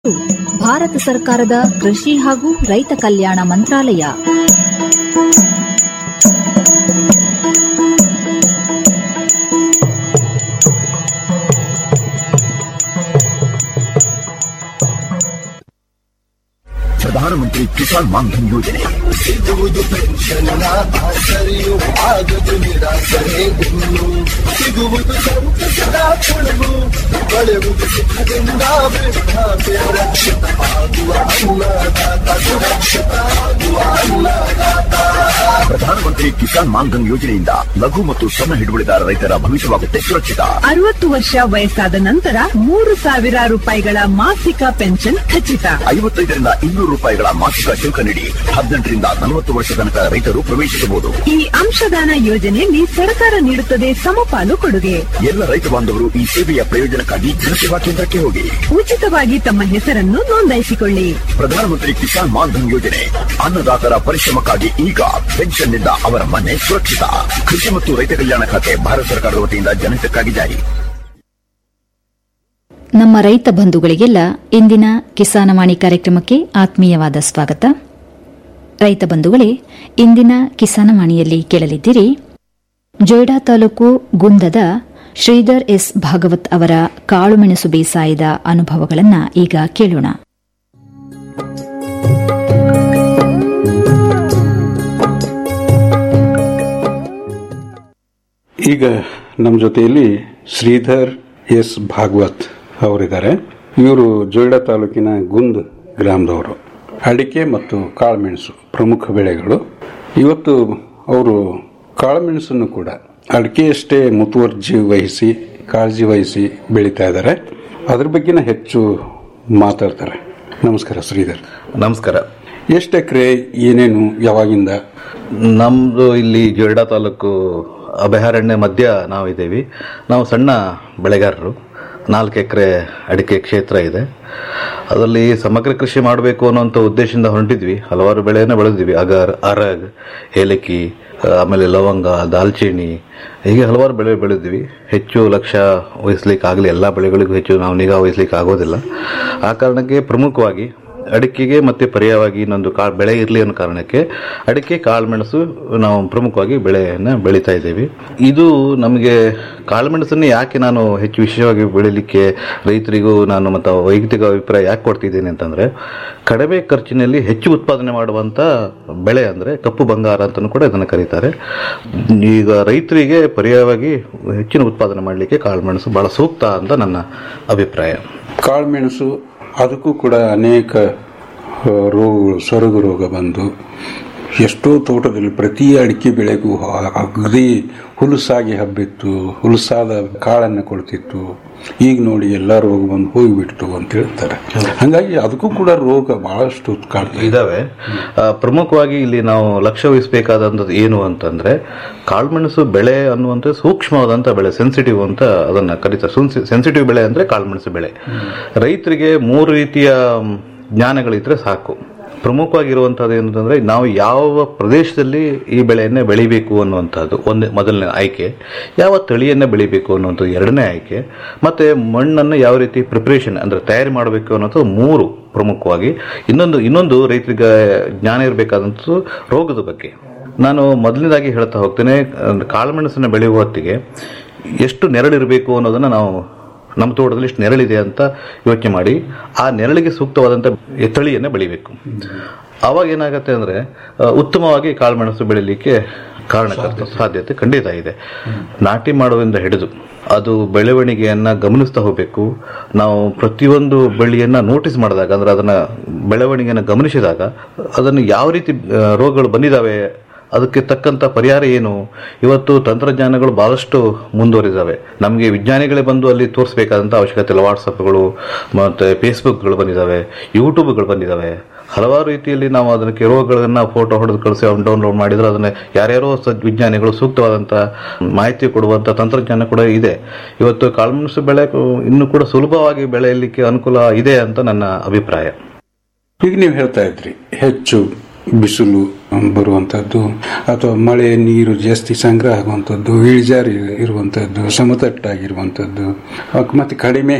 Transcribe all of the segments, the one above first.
ಭಾರತ ಸರ್ಕಾರದ ಕೃಷಿ ಹಾಗೂ ರೈತ ಕಲ್ಯಾಣ ಮಂತ್ರಾಲಯ ಪ್ರಧಾನಮಂತ್ರಿ ಕಿಸಾನ್ ಮಾನ್ಧನ್ ಯೋಜನೆ ಸಿಗುವುದು ಪೆನ್ಷನ್ನ ಆಸರೆಯು ಆಗದು ನಿರಾಸರೆ ಇನ್ನು ಸಿಗುವುದು ಸಂತಸದ ಕೊಡಗು ಪಡೆಯುವುದು ಸುಖದಿಂದ ವೃದ್ಧಾಪ್ಯ ರಕ್ಷಿತ ಆಗುವ ಅನ್ನದಾತ ಸುರಕ್ಷಿತ ಆಗುವ ಅನ್ನದಾತ ಪ್ರಧಾನಮಂತ್ರಿ ಕಿಸಾನ್ ಮಾನ್ಧನ್ ಯೋಜನೆಯಿಂದ ಲಘು ಮತ್ತು ಸಣ್ಣ ಹಿಡುವಳಿದಾರ ರೈತರ ಭವಿಷ್ಯವಾಗುತ್ತೆ ಸುರಕ್ಷಿತ ಅರವತ್ತು ವರ್ಷ ವಯಸ್ಸಾದ ನಂತರ ಮೂರು ಸಾವಿರ ರೂಪಾಯಿಗಳ ಮಾಸಿಕ ಪೆನ್ಷನ್ ಖಚಿತ ಐವತ್ತೈದರಿಂದ ಇನ್ನೂರು ರೂಪಾಯಿಗಳ ಮಾಸಿಕ ಶುಲ್ಕ ನೀಡಿ ಹದಿನೆಂಟರಿಂದ ನಲವತ್ತು ವರ್ಷ ತನಕ ರೈತರು ಪ್ರವೇಶಿಸಬಹುದು ಈ ಅಂಶದಾನ ಯೋಜನೆಯಲ್ಲಿ ಸರ್ಕಾರ ನೀಡುತ್ತದೆ ಸಮಪಾಲು ಕೊಡುಗೆ ಎಲ್ಲ ರೈತ ಬಾಂಧವರು ಈ ಸೇವೆಯ ಪ್ರಯೋಜನಕ್ಕಾಗಿ ಜನಸೇವಾ ಕೇಂದ್ರಕ್ಕೆ ಹೋಗಿ ಉಚಿತವಾಗಿ ತಮ್ಮ ಹೆಸರನ್ನು ನೋಂದಾಯಿಸಿಕೊಳ್ಳಿ ಪ್ರಧಾನಮಂತ್ರಿ ಕಿಸಾನ್ ಮಾನ್ಧನ್ ಯೋಜನೆ ಅನ್ನದಾತರ ಪರಿಶ್ರಮಕ್ಕಾಗಿ ಈಗ ಪೆನ್ಷನ್ನಿಂದ ಅವರ ಮನೆ ಸುರಕ್ಷಿತ ಕೃಷಿ ಮತ್ತು ರೈತ ಕಲ್ಯಾಣ ಖಾತೆ ಭಾರತ ಸರ್ಕಾರದ ವತಿಯಿಂದ ಜನಹಿತಕ್ಕಾಗಿ ಜಾರಿ ನಮ್ಮ ರೈತ ಬಂಧುಗಳಿಗೆಲ್ಲ ಇಂದಿನ ಕಿಸಾನವಾಣಿ ಕಾರ್ಯಕ್ರಮಕ್ಕೆ ಆತ್ಮೀಯವಾದ ಸ್ವಾಗತ ರೈತ ಬಂಧುಗಳೇ ಇಂದಿನ ಕಿಸಾನವಾಣಿಯಲ್ಲಿ ಕೇಳಲಿದ್ದೀರಿ ಜೊಯ್ಡಾ ತಾಲೂಕು ಗುಂದದ ಶ್ರೀಧರ್ ಎಸ್ ಭಾಗವತ್ ಅವರ ಕಾಳುಮೆಣಸು ಬೇಸಾಯದ ಅನುಭವಗಳನ್ನು ಈಗ ಕೇಳೋಣ ಈಗ ನಮ್ಮ ಜೊತೆಯಲ್ಲಿ ಶ್ರೀಧರ್ ಎಸ್ ಭಾಗವತ್ ಅವರಿದ್ದಾರೆ ಇವರು ಜೊಯ್ಡಾ ತಾಲೂಕಿನ ಗುಂದ್ ಗ್ರಾಮದವರು ಅಡಿಕೆ ಮತ್ತು ಕಾಳುಮೆಣಸು ಪ್ರಮುಖ ಬೆಳೆಗಳು ಇವತ್ತು ಅವರು ಕಾಳುಮೆಣಸನ್ನು ಕೂಡ ಅಡಿಕೆಯಷ್ಟೇ ಮುತುವರ್ಜಿ ವಹಿಸಿ ಕಾಳಜಿ ವಹಿಸಿ ಬೆಳೀತಾ ಇದ್ದಾರೆ ಅದ್ರ ಬಗ್ಗೆನ ಹೆಚ್ಚು ಮಾತಾಡ್ತಾರೆ ನಮಸ್ಕಾರ ಶ್ರೀಧರ್ ನಮಸ್ಕಾರ ಎಷ್ಟು ಎಕರೆ ಏನೇನು ಯಾವಾಗಿಂದ ನಮ್ಮದು ಇಲ್ಲಿ ಜೊಯ್ಡಾ ತಾಲೂಕು ಅಭಯಾರಣ್ಯ ಮಧ್ಯ ನಾವಿದ್ದೀವಿ ನಾವು ಸಣ್ಣ ಬೆಳೆಗಾರರು ನಾಲ್ಕು ಎಕರೆ ಅಡಿಕೆ ಕ್ಷೇತ್ರ ಇದೆ ಅದರಲ್ಲಿ ಸಮಗ್ರ ಕೃಷಿ ಮಾಡಬೇಕು ಅನ್ನೋಂಥ ಉದ್ದೇಶದಿಂದ ಹೊರಟಿದ್ವಿ ಹಲವಾರು ಬೆಳೆಯನ್ನು ಬೆಳೆದಿದ್ವಿ ಅಗರ್ ಅರಗ್ ಏಲಕ್ಕಿ ಆಮೇಲೆ ಲವಂಗ ದಾಲ್ಚಿನ್ನಿ ಹೀಗೆ ಹಲವಾರು ಬೆಳೆ ಬೆಳೆದಿದ್ವಿ ಹೆಚ್ಚು ಲಕ್ಷ್ಯ ವಹಿಸ್ಲಿಕ್ಕೆ ಆಗಲಿ ಎಲ್ಲ ಬೆಳೆಗಳಿಗೂ ಹೆಚ್ಚು ನಾವು ನಿಗಾ ವಹಿಸ್ಲಿಕ್ಕೆ ಆಗೋದಿಲ್ಲ ಆ ಕಾರಣಕ್ಕೆ ಪ್ರಮುಖವಾಗಿ ಅಡಿಕೆಗೆ ಮತ್ತೆ ಪರ್ಯಾಯವಾಗಿ ಇನ್ನೊಂದು ಕಾಳು ಬೆಳೆ ಇರಲಿ ಅನ್ನೋ ಕಾರಣಕ್ಕೆ ಅಡಿಕೆ ಕಾಳುಮೆಣಸು ನಾವು ಪ್ರಮುಖವಾಗಿ ಬೆಳೆಯನ್ನು ಬೆಳೀತಾ ಇದ್ದೀವಿ ಇದು ನಮಗೆ ಕಾಳುಮೆಣಸನ್ನೇ ಯಾಕೆ ನಾನು ಹೆಚ್ಚು ವಿಶೇಷವಾಗಿ ಬೆಳೀಲಿಕ್ಕೆ ರೈತರಿಗೂ ನಾನು ಮತ್ತು ವೈಯಕ್ತಿಕ ಅಭಿಪ್ರಾಯ ಯಾಕೆ ಕೊಡ್ತಿದ್ದೀನಿ ಅಂತಂದರೆ ಕಡಿಮೆ ಖರ್ಚಿನಲ್ಲಿ ಹೆಚ್ಚು ಉತ್ಪಾದನೆ ಮಾಡುವಂಥ ಬೆಳೆ ಅಂದರೆ ಕಪ್ಪು ಬಂಗಾರ ಅಂತಲೂ ಕೂಡ ಇದನ್ನು ಕರೀತಾರೆ ಈಗ ರೈತರಿಗೆ ಪರ್ಯಾಯವಾಗಿ ಹೆಚ್ಚಿನ ಉತ್ಪಾದನೆ ಮಾಡಲಿಕ್ಕೆ ಕಾಳುಮೆಣಸು ಭಾಳ ಸೂಕ್ತ ಅಂತ ನನ್ನ ಅಭಿಪ್ರಾಯ ಕಾಳುಮೆಣಸು ಅದಕ್ಕೂ ಕೂಡ ಅನೇಕ ಆ, ರೋಗಗಳು ಸೊರಗು ರೋಗ ಬಂದು ಎಷ್ಟೋ ತೋಟದಲ್ಲಿ ಪ್ರತಿ ಅಡಿಕೆ ಬೆಳೆಗೂ ಹ- ಅಗದಿ ಹುಲುಸಾಗಿ ಹಬ್ಬಿತ್ತು ಹುಲುಸಾದ ಕಾಳನ್ನು ಕೊಡ್ತಿತ್ತು ಈಗ ನೋಡಿ ಎಲ್ಲ ರೋಗ ಬಂದು ಹೋಗಿಬಿಡ್ತು ಅಂತ ಹೇಳ್ತಾರೆ ಹಂಗಾಗಿ ಅದಕ್ಕೂ ಕೂಡ ರೋಗ ಬಹಳಷ್ಟು ಕಾಡ್ತದೆ ಇದಾವೆ ಆ, ಪ್ರಮುಖವಾಗಿ ಇಲ್ಲಿ ನಾವು ಲಕ್ಷ್ಯ ವಹಿಸಬೇಕಾದಂಥದ್ದು ಏನು ಅಂತಂದ್ರೆ ಕಾಳುಮೆಣಸು ಬೆಳೆ ಅನ್ನುವಂಥ ಸೂಕ್ಷ್ಮವಾದಂಥ ಬೆಳೆ ಸೆನ್ಸಿಟಿವ್ ಅಂತ ಅದನ್ನ ಕರೀತಾರೆ ಸೆನ್ಸಿಟಿವ್ ಬೆಳೆ ಅಂದ್ರೆ ಕಾಳುಮೆಣಸು ಬೆಳೆ ರೈತರಿಗೆ ಮೂರು ರೀತಿಯ ಮ್, ಜ್ಞಾನಗಳಿದ್ರೆ ಸಾಕು ಪ್ರಮುಖವಾಗಿರುವಂಥದ್ದು ಏನಂತಂದ್ರೆ ನಾವು ಯಾವ ಪ್ರದೇಶದಲ್ಲಿ ಈ ಬೆಳೆಯನ್ನೇ ಬೆಳಿಬೇಕು ಅನ್ನುವಂಥದ್ದು ಒಂದೇ ಮೊದಲನೇ ಆಯ್ಕೆ ಯಾವ ತಳಿಯನ್ನೇ ಬೆಳಿಬೇಕು ಅನ್ನುವಂಥದ್ದು ಎರಡನೇ ಆಯ್ಕೆ ಮತ್ತೆ ಮಣ್ಣನ್ನು ಯಾವ ರೀತಿ ಪ್ರಿಪರೇಷನ್ ಅಂದ್ರೆ ತಯಾರಿ ಮಾಡಬೇಕು ಅನ್ನೋದು ಮೂರು ಪ್ರಮುಖವಾಗಿ ಇನ್ನೊಂದು ಇನ್ನೊಂದು ರೈತರಿಗೆ ಜ್ಞಾನ ಇರಬೇಕಾದಂಥದ್ದು ರೋಗದ ಬಗ್ಗೆ ನಾನು ಮೊದಲನೇದಾಗಿ ಹೇಳ್ತಾ ಹೋಗ್ತೇನೆ ಅಂದ್ರೆ ಕಾಳುಮೆಣಸನ್ನು ಬೆಳೆಯುವ ಹೊತ್ತಿಗೆ ಎಷ್ಟು ನೆರಳಿರಬೇಕು ಅನ್ನೋದನ್ನ ನಾವು ನಮ್ಮ ತೋಟದಲ್ಲಿ ಇಷ್ಟು ನೆರಳಿದೆ ಅಂತ ಯೋಚನೆ ಮಾಡಿ ಆ ನೆರಳಿಗೆ ಸೂಕ್ತವಾದಂಥ ತಳಿಯನ್ನೇ ಬೆಳಿಬೇಕು ಆವಾಗ ಏನಾಗುತ್ತೆ ಅಂದರೆ ಉತ್ತಮವಾಗಿ ಕಾಳುಮೆಣಸು ಬೆಳಿಲಿಕ್ಕೆ ಕಾರಣಕರ್ತ ಸಾಧ್ಯತೆ ಖಂಡಿತ ಇದೆ ನಾಟಿ ಮಾಡುವುದರಿಂದ ಹಿಡಿದು ಅದು ಬೆಳವಣಿಗೆಯನ್ನ ಗಮನಿಸ್ತಾ ಹೋಗಬೇಕು ನಾವು ಪ್ರತಿಯೊಂದು ಬೆಳೆಯನ್ನ ನೋಟಿಸ್ ಮಾಡಿದಾಗ ಅಂದ್ರೆ ಅದನ್ನ ಬೆಳವಣಿಗೆಯನ್ನು ಗಮನಿಸಿದಾಗ ಅದನ್ನು ಯಾವ ರೀತಿ ಆ, ರೋಗಗಳು ಬಂದಿದ್ದಾವೆ ಅದಕ್ಕೆ ತಕ್ಕಂತ ಪರಿಹಾರ ಏನು ಇವತ್ತು ತಂತ್ರಜ್ಞಾನಗಳು ಬಹಳಷ್ಟು ಮುಂದುವರಿದಾವೆ ನಮಗೆ ವಿಜ್ಞಾನಿಗಳೇ ಬಂದು ಅಲ್ಲಿ ತೋರಿಸಬೇಕಾದಂಥ ಅವಶ್ಯಕತೆ ಇಲ್ಲ ವಾಟ್ಸಪ್ಗಳು ಮತ್ತೆ ಫೇಸ್ಬುಕ್ಗಳು ಬಂದಿದ್ದಾವೆ ಯೂಟ್ಯೂಬ್ಗಳು ಬಂದಿದ್ದಾವೆ ಹಲವಾರು ರೀತಿಯಲ್ಲಿ ನಾವು ಅದಕ್ಕೆ ರೋಗಗಳನ್ನ ಫೋಟೋ ಹೊಡೆದು ಕಳಿಸಿ ಅವ್ನು ಡೌನ್ಲೋಡ್ ಮಾಡಿದ್ರೆ ಅದನ್ನ ಯಾರ್ಯಾರೋ ಸದ್ ವಿಜ್ಞಾನಿಗಳು ಸೂಕ್ತವಾದಂಥ ಮಾಹಿತಿ ಕೊಡುವಂಥ ತಂತ್ರಜ್ಞಾನ ಕೂಡ ಇದೆ ಇವತ್ತು ಕಾಳುಮೆಣಸು ಬೆಳೆ ಇನ್ನೂ ಕೂಡ ಸುಲಭವಾಗಿ ಬೆಳೆಯಲಿಕ್ಕೆ ಅನುಕೂಲ ಇದೆ ಅಂತ ನನ್ನ ಅಭಿಪ್ರಾಯ ಈಗ ನೀವು ಹೇಳ್ತಾ ಇದ್ರಿ ಹೆಚ್ಚು ಬಿಸಿಲು ಬರುವಂಥದ್ದು ಅಥವಾ ಮಳೆ ನೀರು ಜಾಸ್ತಿ ಸಂಗ್ರಹ ಆಗುವಂಥದ್ದು ಇಳಿಜಾರು ಇರುವಂಥದ್ದು ಸಮತಟ್ಟಾಗಿರುವಂಥದ್ದು ಅಕ್- ಮತ್ತೆ ಕಡಿಮೆ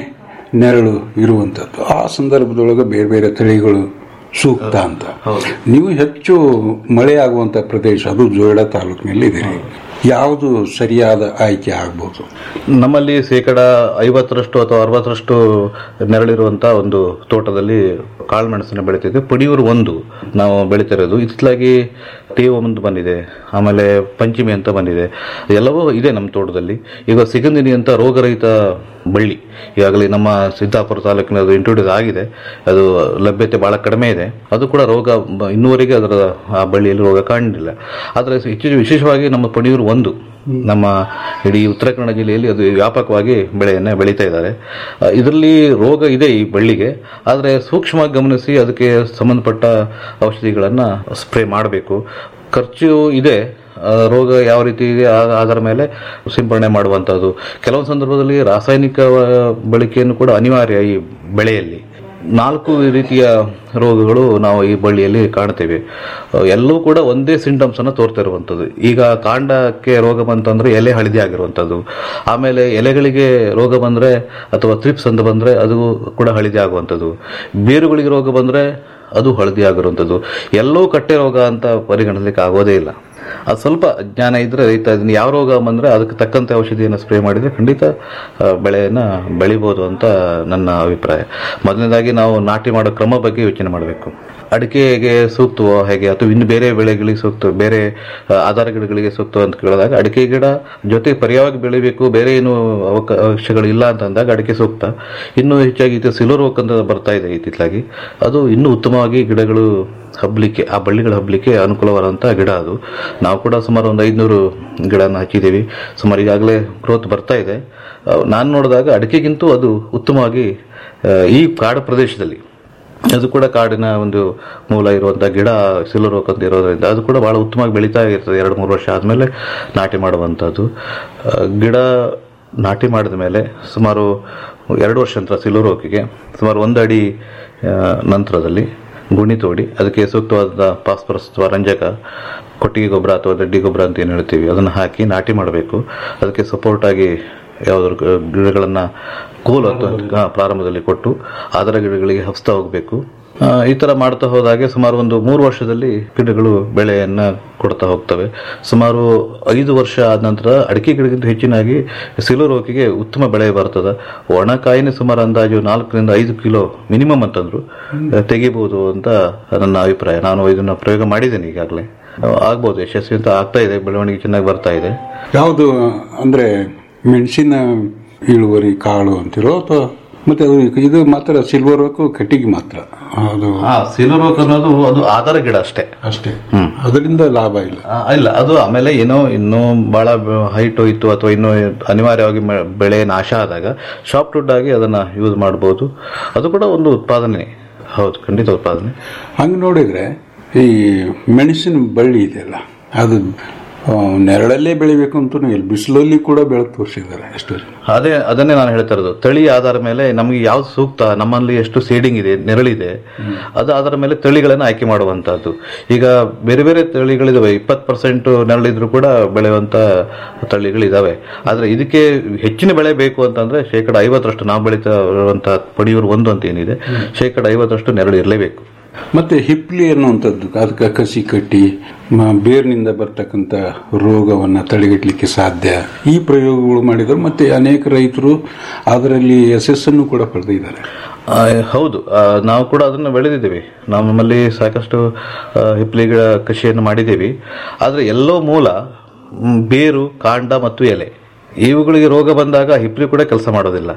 ನೆರಳು ಇರುವಂಥದ್ದು ಆ ಸಂದರ್ಭದೊಳಗೆ ಬೇರೆ ಬೇರೆ ತಳಿಗಳು ಸೂಕ್ತ ಅಂತ ನೀವು ಹೆಚ್ಚು ಮಳೆ ಆಗುವಂತ ಪ್ರದೇಶ ಅದು ಜೋಯಿಡ ತಾಲೂಕಿನಲ್ಲಿ ಇದ್ದೀರಿ ಯಾವುದು ಸರಿಯಾದ ಆಯ್ಕೆ ಆಗ್ಬೋದು ನಮ್ಮಲ್ಲಿ ಶೇಕಡ ಐವತ್ತರಷ್ಟು ಅಥವಾ ಅರವತ್ತರಷ್ಟು ನೆರಳಿರುವಂತ ಒಂದು ತೋಟದಲ್ಲಿ ಕಾಳುಮೆಣಸನ್ನು ಬೆಳಿತಿದ್ದೆ ಪುಡಿಯೂರು ಒಂದು ನಾವು ಬೆಳಿತಿರೋದು ಇತ್ಲಾಗಿ ಟಿ ಒಂದು ಬಂದಿದೆ ಆಮೇಲೆ ಪಂಚಮಿ ಅಂತ ಬಂದಿದೆ ಎಲ್ಲವೂ ಇದೆ ನಮ್ಮ ತೋಟದಲ್ಲಿ ಈಗ ಸಿಗಂದಿನಿ ಅಂತ ರೋಗರಹಿತ ಬಳ್ಳಿ ಈಗಾಗಲೇ ನಮ್ಮ ಸಿದ್ದಾಪುರ ತಾಲೂಕಿನ ಅದು ಇಂಟ್ರೊಡ್ಯೂಸ್ ಆಗಿದೆ ಅದು ಲಭ್ಯತೆ ಬಹಳ ಕಡಿಮೆ ಇದೆ ಅದು ಕೂಡ ರೋಗ ಬ- ಇನ್ನೂವರೆಗೆ ಅದರ ಆ ಬಳ್ಳಿಯಲ್ಲಿ ರೋಗ ಕಾಣಲಿಲ್ಲ ಆದರೆ ಹೆಚ್ಚು ವಿಶೇಷವಾಗಿ ನಮ್ಮ ಪಣಿಯೂರು ಒಂದು ನಮ್ಮ ಇಡೀ ಉತ್ತರ ಕನ್ನಡ ಜಿಲ್ಲೆಯಲ್ಲಿ ಅದು ವ್ಯಾಪಕವಾಗಿ ಬೆಳೆಯನ್ನು ಬೆಳೀತಾ ಇದ್ದಾರೆ ಆ, ಇದರಲ್ಲಿ ರೋಗ ಇದೆ ಈ ಬಳ್ಳಿಗೆ ಆದರೆ ಸೂಕ್ಷ್ಮವಾಗಿ ಗಮನಿಸಿ ಅದಕ್ಕೆ ಸಂಬಂಧಪಟ್ಟ ಔಷಧಿಗಳನ್ನು ಸ್ಪ್ರೇ ಮಾಡಬೇಕು ಖರ್ಚು ಇದೆ ಆ, ರೋಗ ಯಾವ ರೀತಿ ಇದೆ ಆ- ಅದರ ಮೇಲೆ ಸಿಂಪರಣೆ ಮಾಡುವಂಥದ್ದು ಕೆಲವು ಸಂದರ್ಭದಲ್ಲಿ ರಾಸಾಯನಿಕ ಆ, ಬಳಕೆಯನ್ನು ಕೂಡ ಅನಿವಾರ್ಯ ಈ ಬೆಳೆಯಲ್ಲಿ ನಾಲ್ಕು ರೀತಿಯ ರೋಗಗಳು ನಾವು ಈ ಬಳ್ಳಿಯಲ್ಲಿ ಕಾಣ್ತೇವೆ ಅಹ್, ಎಲ್ಲವೂ ಕೂಡ ಒಂದೇ ಸಿಂಟಮ್ಸ್ ಅನ್ನು ತೋರ್ತಾ ಇರುವಂಥದ್ದು ಈಗ ಕಾಂಡಕ್ಕೆ ರೋಗ ಬಂತಂದ್ರೆ ಎಲೆ ಹಳದಿ ಆಗಿರುವಂಥದ್ದು ಆಮೇಲೆ ಎಲೆಗಳಿಗೆ ರೋಗ ಬಂದ್ರೆ ಅಥವಾ ತ್ರಿಪ್ಸ್ ಅಂತ ಬಂದ್ರೆ ಅದು ಕೂಡ ಹಳದಿ ಆಗುವಂಥದ್ದು ಬೇರುಗಳಿಗೆ ರೋಗ ಬಂದ್ರೆ ಅದು ಹಳದಿ ಆಗಿರುವಂಥದ್ದು ಎಲ್ಲವೂ ಕಟ್ಟೆ ರೋಗ ಅಂತ ಪರಿಗಣಿಸಲಿಕ್ಕೆ ಆಗೋದೇ ಇಲ್ಲ ಅದು ಸ್ವಲ್ಪ ಜ್ಞಾನ ಇದ್ರೆ ರೈತ ಇದನ್ನ ಯಾವ ರೋಗ ಬಂದ್ರೆ ಅದಕ್ಕೆ ತಕ್ಕಂತೆ ಔಷಧಿಯನ್ನು ಸ್ಪ್ರೇ ಮಾಡಿದ್ರೆ ಖಂಡಿತ ಆ, ಬೆಳೆಯನ್ನ ಬೆಳಿಬೋದು ಅಂತ ನನ್ನ ಅಭಿಪ್ರಾಯ ಮೊದಲನೇದಾಗಿ ನಾವು ನಾಟಿ ಮಾಡೋ ಕ್ರಮ ಬಗ್ಗೆ ಯೋಚನೆ ಮಾಡಬೇಕು ಅಡಿಕೆಗೆ ಸೂಕ್ತವೋ ಹೇಗೆ ಅಥವಾ ಇನ್ನು ಬೇರೆ ಬೆಳೆಗಳಿಗೆ ಸೂಕ್ತ ಬೇರೆ ಆ, ಆಧಾರ ಗಿಡಗಳಿಗೆ ಸೂಕ್ತ ಅಂತ ಕೇಳಿದಾಗ ಅಡಿಕೆ ಗಿಡ ಜೊತೆ ಪರ್ಯಾಯವಾಗಿ ಬೆಳಿಬೇಕು ಬೇರೆ ಏನು ಅವಕಾಶಗಳು ಇಲ್ಲ ಅಂತ ಅಂದಾಗ ಅಡಿಕೆ ಸೂಕ್ತ ಇನ್ನು ಹೆಚ್ಚಾಗಿ ಇದು ಸಿಲೋರ್ ಓಕ್ ಅಂತ ಬರ್ತಾ ಇದೆ ಇತ್ತಿತ್ತಲಾಗಿ ಅದು ಇನ್ನೂ ಉತ್ತಮವಾಗಿ ಗಿಡಗಳು ಹಬ್ಬಲಿಕ್ಕೆ ಆ ಬಳ್ಳಿಗಳು ಹಬ್ಬಲಿಕ್ಕೆ ಅನುಕೂಲವಾದಂಥ ಗಿಡ ಅದು ನಾವು ಕೂಡ ಸುಮಾರು ಒಂದು ಐದುನೂರು ಗಿಡನ ಹಚ್ಚಿದ್ದೀವಿ ಸುಮಾರು ಈಗಾಗಲೇ ಗ್ರೋತ್ ಬರ್ತಾ ಇದೆ ನಾನು ನೋಡಿದಾಗ ಅಡಿಕೆಗಿಂತೂ ಅದು ಉತ್ತಮವಾಗಿ ಆ, ಈ ಕಾಡು ಪ್ರದೇಶದಲ್ಲಿ ಅದು ಕೂಡ ಕಾಡಿನ ಒಂದು ಮೂಲ ಇರುವಂಥ ಗಿಡ ಸಿಲ್ವರ್ ಓಕ್ ಅಂತ ಇರೋದ್ರಿಂದ ಅದು ಕೂಡ ಬಹಳ ಉತ್ತಮವಾಗಿ ಬೆಳೀತಾ ಇರ್ತದೆ ಎರಡು ಮೂರು ವರ್ಷ ಆದಮೇಲೆ ನಾಟಿ ಮಾಡುವಂಥದ್ದು ಆ, ಗಿಡ ನಾಟಿ ಮಾಡಿದ ಮೇಲೆ ಸುಮಾರು ಎರಡು ವರ್ಷ ನಂತರ ಸಿಲ್ವರ್ ಓಕಿಗೆ ಸುಮಾರು ಒಂದು ಅಡಿ ಆ, ನಂತರದಲ್ಲಿ ಗುಣಿ ತೋಡಿ ಅದಕ್ಕೆ ಸೂಕ್ತವಾದ ಫಾಸ್ಫರಸ್ ಅಥವಾ ರಂಜಕ ಕೊಟ್ಟಿಗೆ ಗೊಬ್ಬರ ಅಥವಾ ದಡ್ಡಿ ಗೊಬ್ಬರ ಅಂತ ಏನು ಹೇಳ್ತೀವಿ ಅದನ್ನು ಹಾಕಿ ನಾಟಿ ಮಾಡಬೇಕು ಅದಕ್ಕೆ ಸಪೋರ್ಟ್ ಆಗಿ ಯಾವುದಾದ್ರು ಗ- ಗಿಡಗಳನ್ನ ಕೋಲು ಅಥವಾ ಆ, ಪ್ರಾರಂಭದಲ್ಲಿ ಕೊಟ್ಟು ಅದರ ಗಿಡಗಳಿಗೆ ಹಬ್ಸ್ತಾ ಹೋಗಬೇಕು ಈ ತರ ಮಾಡ್ತಾ ಹೋದಾಗೆ ಸುಮಾರು ಒಂದು ಮೂರು ವರ್ಷದಲ್ಲಿ ಗಿಡಗಳು ಬೆಳೆಯನ್ನ ಕೊಡ್ತಾ ಹೋಗ್ತವೆ ಸುಮಾರು ಐದು ವರ್ಷ ಆದ ನಂತರ ಅಡಿಕೆ ಗಿಡಕ್ಕಿಂತ ಹೆಚ್ಚಿನಾಗಿ ಸಿಲುರೋಕಿಗೆ ಉತ್ತಮ ಬೆಳೆ ಬರ್ತದೆ ಒಣಕಾಯಿನೇ ಸುಮಾರು ಅಂದಾಜು ನಾಲ್ಕರಿಂದ ಐದು ಕಿಲೋ ಮಿನಿಮಮ್ ಅಂತಂದ್ರು ತೆಗಿಬಹುದು ಅಂತ ನನ್ನ ಅಭಿಪ್ರಾಯ ನಾನು ಇದನ್ನ ಪ್ರಯೋಗ ಮಾಡಿದ್ದೇನೆ ಈಗಾಗಲೇ ಆಗ್ಬೋದು ಯಶಸ್ವಿ ಅಂತ ಆಗ್ತಾ ಇದೆ ಬೆಳವಣಿಗೆ ಚೆನ್ನಾಗಿ ಬರ್ತಾ ಇದೆ ಯಾವುದು ಅಂದ್ರೆ ಮೆಣಸಿನ ಇಳುವರಿ ಕಾಳು ಅಂತಿರೋ ಅಥವಾ ಮತ್ತೆ ಅದು ಇದು ಮಾತ್ರ ಸಿಲ್ವರ್ ವರ್ಕು ಕಟ್ಟಿಗೆ ಮಾತ್ರ ಅದು ಸಿಲುರೋಕ್ ಅನ್ನೋದು ಅದು ಆಧಾರ ಗಿಡ ಅಷ್ಟೇ ಅಷ್ಟೇ ಅದರಿಂದ ಲಾಭ ಇಲ್ಲ ಆ, ಇಲ್ಲ ಅದು ಆಮೇಲೆ ಏನೋ ಇನ್ನೂ ಬಹಳ ಹೈಟ್ ಹೋಯ್ತು ಅಥವಾ ಇನ್ನೂ ಅನಿವಾರ್ಯವಾಗಿ ಮೆ- ಬೆಳೆ ನಾಶ ಆದಾಗ ಶಾಪ್ ವುಡ್ ಆಗಿ ಅದನ್ನ ಯೂಸ್ ಮಾಡಬಹುದು ಅದು ಕೂಡ ಒಂದು ಉತ್ಪಾದನೆ ಹೌದು ಖಂಡಿತ ಉತ್ಪಾದನೆ ಹಂಗೆ ನೋಡಿದ್ರೆ ಈ ಮೆಣಸಿನ ಬಳ್ಳಿ ಇದೆಯಲ್ಲ ಅದು ಆ, ನೆರಳಲ್ಲೇ ಬೆಳಿಬೇಕು ಅಂತೂ ಇಲ್ಲ ಬಿಸಿಲಲ್ಲಿ ಕೂಡ ಬೆಳೆದು ತೋರಿಸಿದ್ದಾರೆ ಎಷ್ಟು ಜನ ಅದೇ ಅದನ್ನೇ ನಾನು ಹೇಳ್ತಾ ಇರೋದು ತಳಿ ಆಧಾರ ಮೇಲೆ ನಮಗೆ ಯಾವ್ದು ಸೂಕ್ತ ನಮ್ಮಲ್ಲಿ ಎಷ್ಟು ಸೇಡಿಂಗ್ ಇದೆ ನೆರಳಿದೆ ಅದು ಅದರ ಮೇಲೆ ತಳಿಗಳನ್ನು ಆಯ್ಕೆ ಮಾಡುವಂತಹದ್ದು ಈಗ ಬೇರೆ ಬೇರೆ ತಳಿಗಳಿದಾವೆ ಇಪ್ಪತ್ತು ಪರ್ಸೆಂಟ್ ನೆರಳಿದ್ರು ಕೂಡ ಬೆಳೆಯುವಂತ ತಳಿಗಳಿದಾವೆ ಆದ್ರೆ ಇದಕ್ಕೆ ಹೆಚ್ಚಿನ ಬೆಳೆ ಬೇಕು ಅಂತಂದ್ರೆ ಶೇಕಡ ಐವತ್ತರಷ್ಟು ನಾವು ಬೆಳೀತಾ ಇರುವಂತ ಪಡಿಯೂರು ಒಂದು ಅಂತ ಏನಿದೆ ಶೇಕಡ ಐವತ್ತರಷ್ಟು ನೆರಳು ಇರಲೇಬೇಕು ಮತ್ತೆ ಹಿಪ್ಲಿ ಅನ್ನುವಂಥದ್ದು ಅದಕ್ಕೆ ಕಸಿ ಕಟ್ಟಿ ಮ- ಬೇರಿನಿಂದ ಬರ್ತಕ್ಕಂಥ ರೋಗವನ್ನ ತಡೆಗಟ್ಟಲಿಕ್ಕೆ ಸಾಧ್ಯ ಈ ಪ್ರಯೋಗಗಳು ಮಾಡಿದ್ರು ಮತ್ತೆ ಅನೇಕ ರೈತರು ಅದರಲ್ಲಿ ಯಶಸ್ಸನ್ನು ಕೂಡ ಪಡೆದಿದ್ದಾರೆ ಆ, ಹೌದು ಆ, ನಾವು ಕೂಡ ಅದನ್ನು ಬೆಳೆದಿದ್ದೀವಿ ನಾವು ನಮ್ಮಲ್ಲಿ ಸಾಕಷ್ಟು ಆ, ಹಿಪ್ಲಿಗಳ ಕೃಷಿಯನ್ನು ಮಾಡಿದ್ದೀವಿ ಆದರೆ ಎಲ್ಲೋ ಮೂಲ ಮ್, ಬೇರು ಕಾಂಡ ಮತ್ತು ಎಲೆ ಇವುಗಳಿಗೆ ರೋಗ ಬಂದಾಗ ಹಿಪ್ಲಿ ಕೂಡ ಕೆಲಸ ಮಾಡೋದಿಲ್ಲ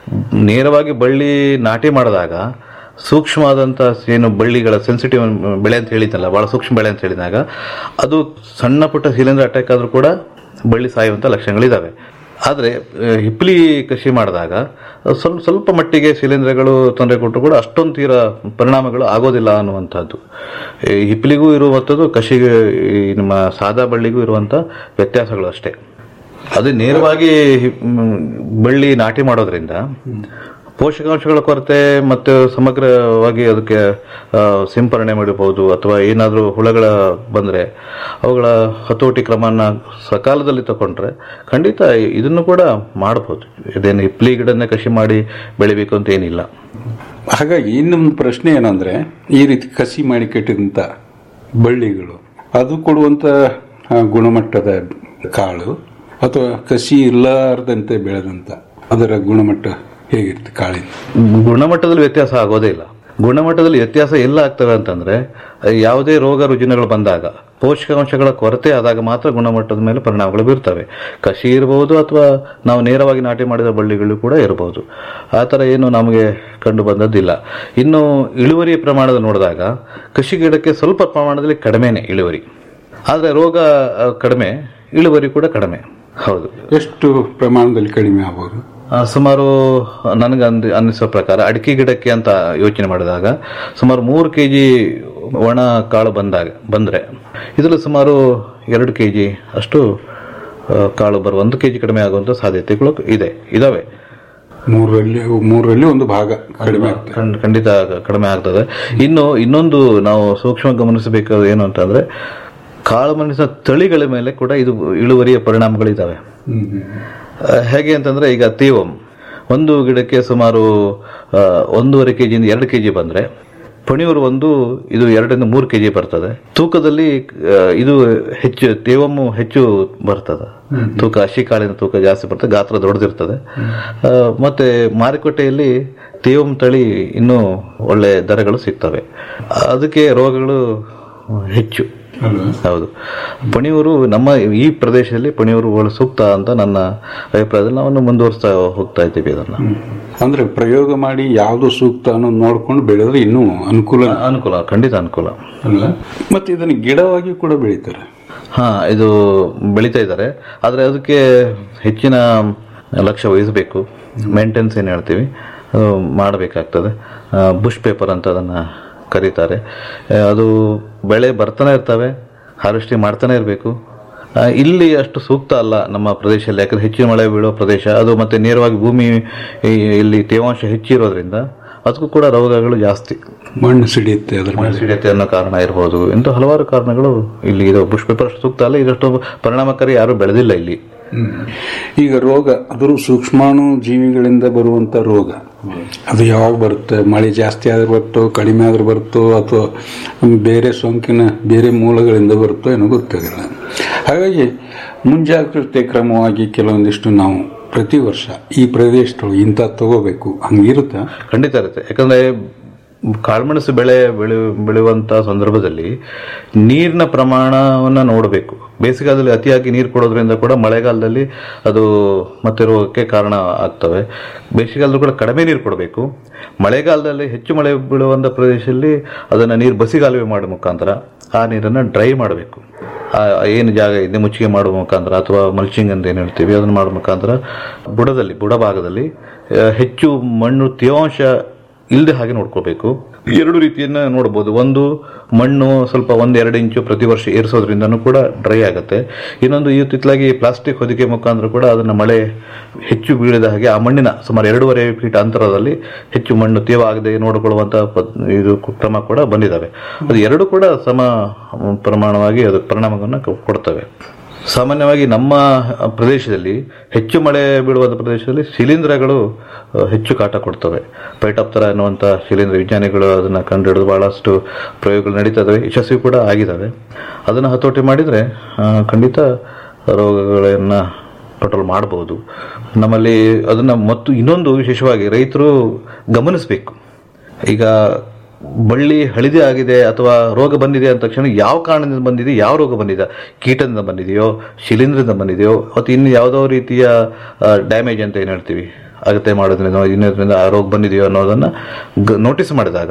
ನೇರವಾಗಿ ಬಳ್ಳಿ ನಾಟಿ ಮಾಡಿದಾಗ ಸೂಕ್ಷ್ಮವಾದಂಥ ಏನು ಬಳ್ಳಿಗಳ ಸೆನ್ಸಿಟಿವ್ ಬೆಳೆ ಅಂತ ಹೇಳಿದ್ನಲ್ಲ ಬಹಳ ಸೂಕ್ಷ್ಮ ಬೆಳೆ ಅಂತ ಹೇಳಿದಾಗ ಅದು ಸಣ್ಣ ಪುಟ್ಟ ಶಿಲೀಂಧ್ರ ಅಟ್ಯಾಕ್ ಆದರೂ ಕೂಡ ಬಳ್ಳಿ ಸಾಯುವಂಥ ಲಕ್ಷಣಗಳಿದ್ದಾವೆ ಆದರೆ ಹಿಪ್ಲಿ ಕೃಷಿ ಮಾಡಿದಾಗ ಸ್ವಲ್ಪ ಸ್ವಲ್ಪ ಮಟ್ಟಿಗೆ ಶಿಲೀಂಧ್ರಗಳು ತೊಂದರೆ ಕೊಟ್ಟರು ಕೂಡ ಅಷ್ಟೊಂದು ತೀರ ಪರಿಣಾಮಗಳು ಆಗೋದಿಲ್ಲ ಅನ್ನುವಂಥದ್ದು ಈ ಹಿಪ್ಲಿಗೂ ಇರುವಂಥದ್ದು ಕೃಷಿಗೆ ಈ ನಮ್ಮ ಸಾದಾ ಬಳ್ಳಿಗೂ ಇರುವಂಥ ವ್ಯತ್ಯಾಸಗಳು ಅಷ್ಟೇ ಅದು ನೇರವಾಗಿ ಹಿಪ್- ಮ್, ಬಳ್ಳಿ ನಾಟಿ ಮಾಡೋದ್ರಿಂದ ಪೋಷಕಾಂಶಗಳ ಕೊರತೆ ಮತ್ತು ಸಮಗ್ರವಾಗಿ ಅದಕ್ಕೆ ಆ, ಸಿಂಪರಣೆ ಮಾಡಬಹುದು ಅಥವಾ ಏನಾದರೂ ಹುಳಗಳ ಬಂದರೆ ಅವುಗಳ ಹತೋಟಿ ಕ್ರಮನ ಸಕಾಲದಲ್ಲಿ ತಗೊಂಡ್ರೆ ಖಂಡಿತ ಇದನ್ನು ಕೂಡ ಮಾಡಬಹುದು ಇದೇನು ಹಿಪ್ಲಿ ಗಿಡನೇ ಕೃಷಿ ಮಾಡಿ ಬೆಳಿಬೇಕು ಅಂತ ಏನಿಲ್ಲ ಹಾಗಾಗಿ ಇನ್ನೊಂದು ಪ್ರಶ್ನೆ ಏನಂದ್ರೆ ಈ ರೀತಿ ಕಸಿ ಮಾಡಿ ಕೆಟ್ಟಿದಂತ ಬಳ್ಳಿಗಳು ಅದು ಕೊಡುವಂತ ಆ, ಗುಣಮಟ್ಟದ ಕಾಳು ಅಥವಾ ಕಸಿ ಇಲ್ಲಾರದಂತೆ ಬೆಳೆದಂತ ಅದರ ಗುಣಮಟ್ಟ ಹೇಗಿರುತ್ತೆ ಕಾಳಿನ ಗುಣಮಟ್ಟದಲ್ಲಿ ವ್ಯತ್ಯಾಸ ಆಗೋದೇ ಇಲ್ಲ ಗುಣಮಟ್ಟದಲ್ಲಿ ವ್ಯತ್ಯಾಸ ಎಲ್ಲ ಆಗ್ತವೆ ಅಂತಂದ್ರೆ ಯಾವುದೇ ರೋಗ ರುಜಿನಗಳು ಬಂದಾಗ ಪೋಷಕಾಂಶಗಳ ಕೊರತೆ ಆದಾಗ ಮಾತ್ರ ಗುಣಮಟ್ಟದ ಮೇಲೆ ಪರಿಣಾಮಗಳು ಬೀರ್ತವೆ ಕಸಿ ಇರಬಹುದು ಅಥವಾ ನಾವು ನೇರವಾಗಿ ನಾಟಿ ಮಾಡಿದ ಬಳ್ಳಿಗಳು ಕೂಡ ಇರಬಹುದು ಆ ಥರ ಏನು ನಮಗೆ ಕಂಡು ಬಂದದ್ದಿಲ್ಲ ಇನ್ನು ಇಳುವರಿ ಪ್ರಮಾಣದ ನೋಡಿದಾಗ ಕೃಷಿ ಗಿಡಕ್ಕೆ ಸ್ವಲ್ಪ ಪ್ರಮಾಣದಲ್ಲಿ ಕಡಿಮೆನೆ ಇಳುವರಿ ಆದರೆ ರೋಗ ಆ, ಕಡಿಮೆ ಇಳುವರಿ ಕೂಡ ಕಡಿಮೆ ಹೌದು ಎಷ್ಟು ಪ್ರಮಾಣದಲ್ಲಿ ಕಡಿಮೆ ಆಗಬಹುದು ಆ, ಸುಮಾರು ನನಗೆ ಅಂದ್ ಅನ್ನಿಸೋ ಪ್ರಕಾರ ಅಡಿಕೆ ಗಿಡಕ್ಕೆ ಅಂತ ಯೋಚನೆ ಮಾಡಿದಾಗ ಸುಮಾರು ಮೂರು ಕೆ ಜಿ ಒಣ ಕಾಳು ಬಂದಾಗ ಬಂದರೆ ಇದರಲ್ಲಿ ಸುಮಾರು ಎರಡು ಕೆ ಜಿ ಅಷ್ಟು ಆ, ಕಾಳು ಬರುವ ಒಂದು ಕೆ ಜಿ ಕಡಿಮೆ ಆಗುವಂಥ ಸಾಧ್ಯತೆಗಳು ಇದೆ ಇದಾವೆ ಮೂರರಲ್ಲಿ ಮೂರರಲ್ಲಿ ಒಂದು ಭಾಗ ಕಡಿಮೆ ಆಗ್ತದೆ ಖಂಡ್- ಖಂಡಿತ ಕಡಿಮೆ ಆಗ್ತದೆ ಇನ್ನು ಇನ್ನೊಂದು ನಾವು ಸೂಕ್ಷ್ಮ ಗಮನಿಸಬೇಕಾದ ಏನು ಅಂತಂದ್ರೆ ಕಾಳು ಮೆಣಸಿನ ತಳಿಗಳ ಮೇಲೆ ಕೂಡ ಇದು ಇಳುವರಿಯ ಪರಿಣಾಮಗಳಿದ್ದಾವೆ ಆ, ಹೇಗೆ ಅಂತಂದ್ರೆ ಈಗ ತೇವಂ ಒಂದು ಗಿಡಕ್ಕೆ ಸುಮಾರು ಆ, ಒಂದೂವರೆ ಕೆ ಜಿಯಿಂದ ಎರಡು ಕೆ ಜಿ ಬಂದರೆ ಪಣಿಯೂರು ಒಂದು ಇದು ಎರಡರಿಂದ ಮೂರು ಕೆ ಜಿ ಬರ್ತದೆ ತೂಕದಲ್ಲಿ ಆ, ಇದು ಹೆಚ್ಚು ತೇವಮ್ಮು ಹೆಚ್ಚು ಬರ್ತದೆ ತೂಕ ಹಸಿ ಕಾಳಿನ ತೂಕ ಜಾಸ್ತಿ ಬರ್ತದೆ ಗಾತ್ರ ದೊಡ್ಡದಿರ್ತದೆ ಆ, ಮತ್ತೆ ಮಾರುಕಟ್ಟೆಯಲ್ಲಿ ತೇವಂ ತಳಿ ಇನ್ನೂ ಒಳ್ಳೆ ದರಗಳು ಸಿಗ್ತವೆ ಅದಕ್ಕೆ ರೋಗಗಳು ಹೆಚ್ಚು ಹೌದು ಪಣಿಯೂರು ನಮ್ಮ ಈ ಪ್ರದೇಶದಲ್ಲಿ ಪಣಿಯೂರು ಬಹಳ ಸೂಕ್ತ ಅಂತ ನನ್ನ ಅಭಿಪ್ರಾಯದಲ್ಲಿ ನಾವು ಮುಂದುವರಿಸ್ತಾ ಹೋಗ್ತಾ ಇದ್ದೀವಿ ಅದನ್ನ ಅಂದ್ರೆ ಪ್ರಯೋಗ ಮಾಡಿ ಯಾವುದು ಸೂಕ್ತ ಅನ್ನೋದು ನೋಡ್ಕೊಂಡು ಬೆಳೆದ್ರೆ ಇನ್ನೂ ಅನುಕೂಲ ಅನುಕೂಲ ಖಂಡಿತ ಅನುಕೂಲ ಅಲ್ವಾ? ಮತ್ತೆ ಇದನ್ನು ಗಿಡವಾಗಿ ಕೂಡ ಬೆಳೀತಾರೆ ಹಾ ಇದು ಬೆಳೀತಾ ಇದ್ದಾರೆ ಆದರೆ ಅದಕ್ಕೆ ಹೆಚ್ಚಿನ ಲಕ್ಷ್ಯ ವಹಿಸಬೇಕು ಮೇಂಟೆನ್ಸ್ ಏನು ಹೇಳ್ತೀವಿ ಅದು ಮಾಡಬೇಕಾಗ್ತದೆ ಬುಷ್ ಪೇಪರ್ ಅಂತ ಅದನ್ನು ಕರೀತಾರೆ ಆ, ಅದು ಬೆಳೆ ಬರ್ತಾನೆ ಇರ್ತವೆ ಹಾರ್ವೆಸ್ಟಿಂಗ್ ಮಾಡ್ತಾನೆ ಇರಬೇಕು ಇಲ್ಲಿ ಅಷ್ಟು ಸೂಕ್ತ ಅಲ್ಲ ನಮ್ಮ ಪ್ರದೇಶದಲ್ಲಿ ಯಾಕಂದ್ರೆ ಹೆಚ್ಚಿನ ಮಳೆ ಬೀಳೋ ಪ್ರದೇಶ ಅದು ಮತ್ತೆ ನೇರವಾಗಿ ಭೂಮಿ ಈ, ಇಲ್ಲಿ ತೇವಾಂಶ ಹೆಚ್ಚಿರೋದ್ರಿಂದ ಅದಕ್ಕೂ ಕೂಡ ರೋಗಗಳು ಜಾಸ್ತಿ ಮಣ್ಣು ಸಿಡಿಯುತ್ತೆ ಅದ್ರ ಮೇಲೆ ಸಿಡಿಯತ್ತೆ ಅನ್ನೋ ಕಾರಣ ಇರಬಹುದು ಇಂಥ ಹಲವಾರು ಕಾರಣಗಳು ಇಲ್ಲಿ ಇದು ಬುಷ್ ಪೇಪರ್ ಅಷ್ಟು ಸೂಕ್ತ ಅಲ್ಲ ಇದಷ್ಟು ಪರಿಣಾಮಕಾರಿ ಯಾರು ಬೆಳೆದಿಲ್ಲ ಇಲ್ಲಿ ಈಗ ರೋಗ ಅದರೂ ಸೂಕ್ಷ್ಮಾಣು ಜೀವಿಗಳಿಂದ ಬರುವಂತ ರೋಗ ಅದು ಯಾವಾಗ ಬರುತ್ತೆ ಮಳೆ ಜಾಸ್ತಿ ಆದ್ರೆ ಬರುತ್ತೋ ಕಡಿಮೆ ಆದ್ರೆ ಬರುತ್ತೋ ಅಥವಾ ಬೇರೆ ಸೋಂಕಿನ ಬೇರೆ ಮೂಲಗಳಿಂದ ಬರುತ್ತೋ ಏನೋ ಗೊತ್ತಾಗಿಲ್ಲ ಹಾಗಾಗಿ ಮುಂಜಾಗ್ರತೆ ಕ್ರಮವಾಗಿ ಕೆಲವೊಂದಿಷ್ಟು ನಾವು ಪ್ರತಿ ವರ್ಷ ಈ ಪ್ರದೇಶದೊಳಗೆ ಇಂಥ ತಗೋಬೇಕು ಹಂಗಿರುತ್ತಾ ಖಂಡಿತ ಇರುತ್ತೆ ಯಾಕಂದ್ರೆ ಕಾಳುಮೆಣಸು ಬೆಳೆ ಬೆಳೆ ಬೆಳೆಯುವಂತ ಸಂದರ್ಭದಲ್ಲಿ ನೀರಿನ ಪ್ರಮಾಣವನ್ನ ನೋಡಬೇಕು ಬೇಸಿಗೆಗಾಲದಲ್ಲಿ ಅತಿಯಾಗಿ ನೀರು ಕೊಡೋದ್ರಿಂದ ಕೂಡ ಮಳೆಗಾಲದಲ್ಲಿ ಅದು ಮತ್ತೆ ರೋಗಕ್ಕೆ ಕಾರಣ ಆಗ್ತವೆ ಬೇಸಿಗೆಗಾಲದಲ್ಲಿ ಕೂಡ ಕಡಿಮೆ ನೀರು ಕೊಡಬೇಕು ಮಳೆಗಾಲದಲ್ಲಿ ಹೆಚ್ಚು ಮಳೆ ಬೀಳುವಂಥ ಪ್ರದೇಶದಲ್ಲಿ ಅದನ್ನು ನೀರು ಬಸಿಗಾಲುವೆ ಮಾಡೋ ಮುಖಾಂತರ ಆ ನೀರನ್ನು ಡ್ರೈ ಮಾಡಬೇಕು ಏನು ಜಾಗ ಇದೆ ಮುಚ್ಚಿಗೆ ಮಾಡುವ ಮುಖಾಂತರ ಅಥವಾ ಮಲ್ಚಿಂಗ್ ಅಂತ ಏನು ಹೇಳ್ತೀವಿ ಅದನ್ನು ಮಾಡುವ ಮುಖಾಂತರ ಬುಡದಲ್ಲಿ ಬುಡ ಭಾಗದಲ್ಲಿ ಆ, ಹೆಚ್ಚು ಮಣ್ಣು ತೇವಾಂಶ ಇಲ್ಲದೆ ಹಾಗೆ ನೋಡ್ಕೋಬೇಕು ಎರಡು ರೀತಿಯನ್ನ ನೋಡ್ಬೋದು ಒಂದು ಮಣ್ಣು ಸ್ವಲ್ಪ ಒಂದ್ ಎರಡು ಇಂಚು ಪ್ರತಿ ವರ್ಷ ಏರಿಸೋದ್ರಿಂದನೂ ಕೂಡ ಡ್ರೈ ಆಗುತ್ತೆ ಇನ್ನೊಂದು ಇತ್ತಿತ್ತಲಾಗಿ ಪ್ಲಾಸ್ಟಿಕ್ ಹೊದಿಕೆ ಮುಖಾಂತರ ಕೂಡ ಅದನ್ನ ಮಳೆ ಹೆಚ್ಚು ಬೀಳದ ಹಾಗೆ ಆ ಮಣ್ಣಿನ ಸುಮಾರು ಎರಡೂವರೆ ಫೀಟ್ ಅಂತರದಲ್ಲಿ ಹೆಚ್ಚು ಮಣ್ಣು ತೇವ ಆಗದೆ ನೋಡಿಕೊಳ್ಳುವಂತ ಪದ್- ಇದು ಕ್ರಮ ಕೂಡ ಬಂದಿದ್ದಾವೆ ಅದು ಎರಡು ಕೂಡ ಸಮ ಪ್ರಮಾಣವಾಗಿ ಅದು ಪರಿಣಾಮವನ್ನು ಕೊ- ಕೊಡ್ತವೆ ಸಾಮಾನ್ಯವಾಗಿ ನಮ್ಮ ಪ್ರದೇಶದಲ್ಲಿ ಹೆಚ್ಚು ಮಳೆ ಬೀಳುವಂಥ ಪ್ರದೇಶದಲ್ಲಿ ಶಿಲೀಂಧ್ರಗಳು ಅಹ್, ಹೆಚ್ಚು ಕಾಟ ಕೊಡ್ತವೆ ಪೈಟಾಪ್ತರ ಅನ್ನುವಂಥ ಶಿಲೀಂಧ್ರ ವಿಜ್ಞಾನಿಗಳು ಅದನ್ನು ಕಂಡುಹಿಡಿದು ಬಹಳಷ್ಟು ಪ್ರಯೋಗಗಳು ನಡೀತವೆ ಯಶಸ್ವಿ ಕೂಡ ಆಗಿದ್ದಾವೆ ಅದನ್ನು ಹತೋಟಿ ಮಾಡಿದರೆ ಖಂಡಿತ ರೋಗಗಳನ್ನು ಕಂಟ್ರೋಲ್ ಮಾಡಬಹುದು ನಮ್ಮಲ್ಲಿ ಅದನ್ನು ಮತ್ತು ಇನ್ನೊಂದು ವಿಶೇಷವಾಗಿ ರೈತರು ಗಮನಿಸಬೇಕು ಈಗ ಬಳ್ಳಿ ಹಳಿದೆ ಆಗಿದೆ ಅಥವಾ ರೋಗ ಬಂದಿದೆ ಅಂದ ತಕ್ಷಣ ಯಾವ ಕಾರಣದಿಂದ ಬಂದಿದೆ ಯಾವ ರೋಗ ಬಂದಿದೆ ಕೀಟದಿಂದ ಬಂದಿದೆಯೋ ಶಿಲೀಂಧ್ರದಿಂದ ಬಂದಿದೆಯೋ ಅಥವಾ ಇನ್ನು ಯಾವುದೋ ರೀತಿಯ ಡ್ಯಾಮೇಜ್ ಅಂತ ಏನು ಹೇಳ್ತೀವಿ ಅಗತ್ಯ ಮಾಡೋದ್ರಿಂದ ಇನ್ನೊಂದರಿಂದ ಆ ರೋಗ ಬಂದಿದೆಯೋ ಅನ್ನೋದನ್ನ ನೋಟಿಸ್ ಮಾಡಿದಾಗ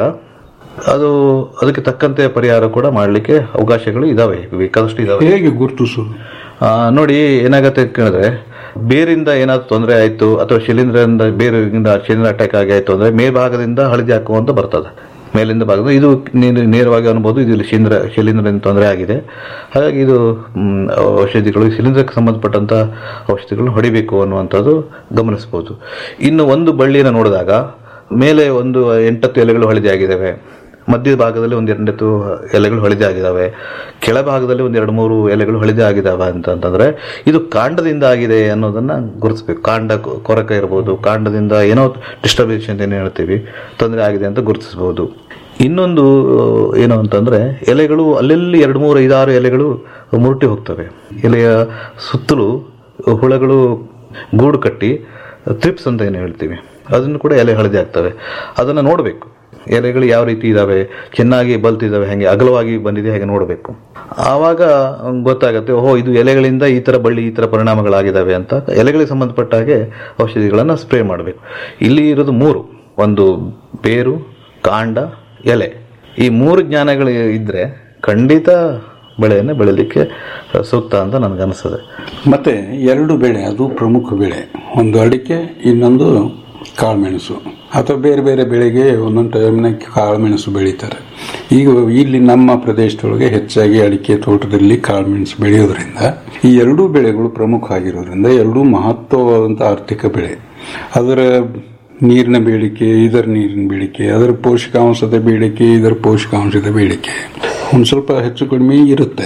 ಅದು ಅದಕ್ಕೆ ತಕ್ಕಂತೆ ಪರಿಹಾರ ಕೂಡ ಮಾಡಲಿಕ್ಕೆ ಅವಕಾಶಗಳು ಇದಾವೆ ಬೇಕಾದಷ್ಟು ಇದಾವೆ ಹೇಗೆ ಗುರುತಿಸೋದು ಆ, ನೋಡಿ ಏನಾಗತ್ತೆ ಅಂತ ಕೇಳಿದ್ರೆ ಬೇರಿಂದ ಏನಾದ್ರು ತೊಂದರೆ ಆಯ್ತು ಅಥವಾ ಶಿಲೀಂಧ್ರದಿಂದ ಬೇರಿಂದ ಶಿಲೀಂಧ್ರ ಅಟ್ಯಾಕ್ ಆಗಿ ಆಯ್ತು ಅಂದ್ರೆ ಮೇಲ್ಭಾಗದಿಂದ ಹಳದಿ ಹಾಕುವಂತ ಬರ್ತದೆ ಮೇಲಿಂದ ಭಾಗದ ಇದು ನೇರ- ನೇರವಾಗಿ ಅನ್ಬೋದು ಇದು ಇಲ್ಲಿ ಶಿಲೀಂಧ್ರ ಶಿಲೀಂಧ್ರದಿಂದ ತೊಂದರೆ ಆಗಿದೆ ಹಾಗಾಗಿ ಇದು ಮ್, ಔಷಧಿಗಳು ಶಿಲೀಂಧ್ರಕ್ಕೆ ಸಂಬಂಧಪಟ್ಟಂತ ಔಷಧಿಗಳನ್ನು ಹೊಡಿಬೇಕು ಅನ್ನುವಂಥದ್ದು ಗಮನಿಸಬಹುದು ಇನ್ನು ಒಂದು ಬಳ್ಳಿಯನ್ನು ನೋಡಿದಾಗ ಮೇಲೆ ಒಂದು ಎಂಟತ್ತು ಎಲೆಗಳು ಹಳದಿ ಆಗಿದ್ದಾವೆ ಮಧ್ಯ ಭಾಗದಲ್ಲಿ ಒಂದು ಎರಡೆತ್ತು ಎಲೆಗಳು ಹಳದಿ ಆಗಿದ್ದಾವೆ ಕೆಳಭಾಗದಲ್ಲಿ ಒಂದು ಎರಡು ಮೂರು ಎಲೆಗಳು ಹಳದಿ ಆಗಿದ್ದಾವೆ ಅಂತ ಅಂತಂದ್ರೆ ಇದು ಕಾಂಡದಿಂದ ಆಗಿದೆ ಅನ್ನೋದನ್ನ ಗುರುತಿಸ್ಬೇಕು ಕಾಂಡ ಕೊ- ಕೊರಕ ಇರ್ಬೋದು ಕಾಂಡದಿಂದ ಏನೋ ಡಿಸ್ಟರ್ಬೆನ್ಸ್ ಅಂತ ಏನು ಹೇಳ್ತೀವಿ ತೊಂದರೆ ಆಗಿದೆ ಅಂತ ಗುರುತಿಸಬಹುದು ಇನ್ನೊಂದು ಏನು ಅಂತಂದ್ರೆ ಎಲೆಗಳು ಅಲ್ಲೆಲ್ಲಿ ಎರಡು ಮೂರು ಐದಾರು ಎಲೆಗಳು ಮುರುಟಿ ಹೋಗ್ತವೆ ಎಲೆಯ ಸುತ್ತಲೂ ಹುಳಗಳು ಗೂಡು ಕಟ್ಟಿ ತ್ರಿಪ್ಸ್ ಅಂತ ಏನು ಹೇಳ್ತೀವಿ ಅದನ್ನು ಕೂಡ ಎಲೆ ಹಳದಿ ಆಗ್ತವೆ ಅದನ್ನು ನೋಡಬೇಕು ಎಲೆಗಳು ಯಾವ ರೀತಿ ಇದಾವೆ ಚೆನ್ನಾಗಿ ಬಲ್ತಿದ್ದಾವೆ ಹೇಗೆ ಅಗಲವಾಗಿ ಬಂದಿದೆ ಹೇಗೆ ನೋಡಬೇಕು ಆವಾಗ ಗೊತ್ತಾಗುತ್ತೆ ಓಹೋ ಇದು ಎಲೆಗಳಿಂದ ಈ ತರ ಬಳ್ಳಿ ಈ ತರ ಪರಿಣಾಮಗಳಾಗಿದ್ದಾವೆ ಅಂತ ಎಲೆಗಳಿಗೆ ಸಂಬಂಧಪಟ್ಟ ಹಾಗೆ ಔಷಧಿಗಳನ್ನು ಸ್ಪ್ರೇ ಮಾಡಬೇಕು ಇಲ್ಲಿ ಇರೋದು ಮೂರು ಒಂದು ಬೇರು ಕಾಂಡ ಎಲೆ ಈ ಮೂರು ಜ್ಞಾನಗಳು ಇದ್ರೆ ಖಂಡಿತ ಬೆಳೆಯನ್ನು ಬೆಳಿಲಿಕ್ಕೆ ಸೂಕ್ತ ಅಂತ ನನಗನ್ನಿಸ್ತದೆ ಮತ್ತೆ ಎರಡು ಬೆಳೆ ಅದು ಪ್ರಮುಖ ಬೆಳೆ ಒಂದು ಅಡಿಕೆ ಇನ್ನೊಂದು ಕಾಳುಮೆಣಸು ಅಥವಾ ಬೇರೆ ಬೇರೆ ಬೆಳೆಗೆ ಒಂದೊಂದು ಟೈಮ್ನಾಗ ಕಾಳುಮೆಣಸು ಬೆಳೀತಾರೆ ಈಗ ಇಲ್ಲಿ ನಮ್ಮ ಪ್ರದೇಶದೊಳಗೆ ಹೆಚ್ಚಾಗಿ ಅಡಿಕೆ ತೋಟದಲ್ಲಿ ಕಾಳುಮೆಣಸು ಬೆಳೆಯೋದ್ರಿಂದ ಈ ಎರಡೂ ಬೆಳೆಗಳು ಪ್ರಮುಖ ಆಗಿರೋದ್ರಿಂದ ಎರಡೂ ಮಹತ್ವವಾದಂಥ ಆರ್ಥಿಕ ಬೆಳೆ ಅದರ ನೀರಿನ ಬೇಡಿಕೆ ಇದರ ನೀರಿನ ಬೇಡಿಕೆ ಅದರ ಪೋಷಕಾಂಶದ ಬೇಡಿಕೆ ಇದರ ಪೋಷಕಾಂಶದ ಬೇಡಿಕೆ ಒಂದು ಸ್ವಲ್ಪ ಹೆಚ್ಚು ಕಡಿಮೆ ಇರುತ್ತೆ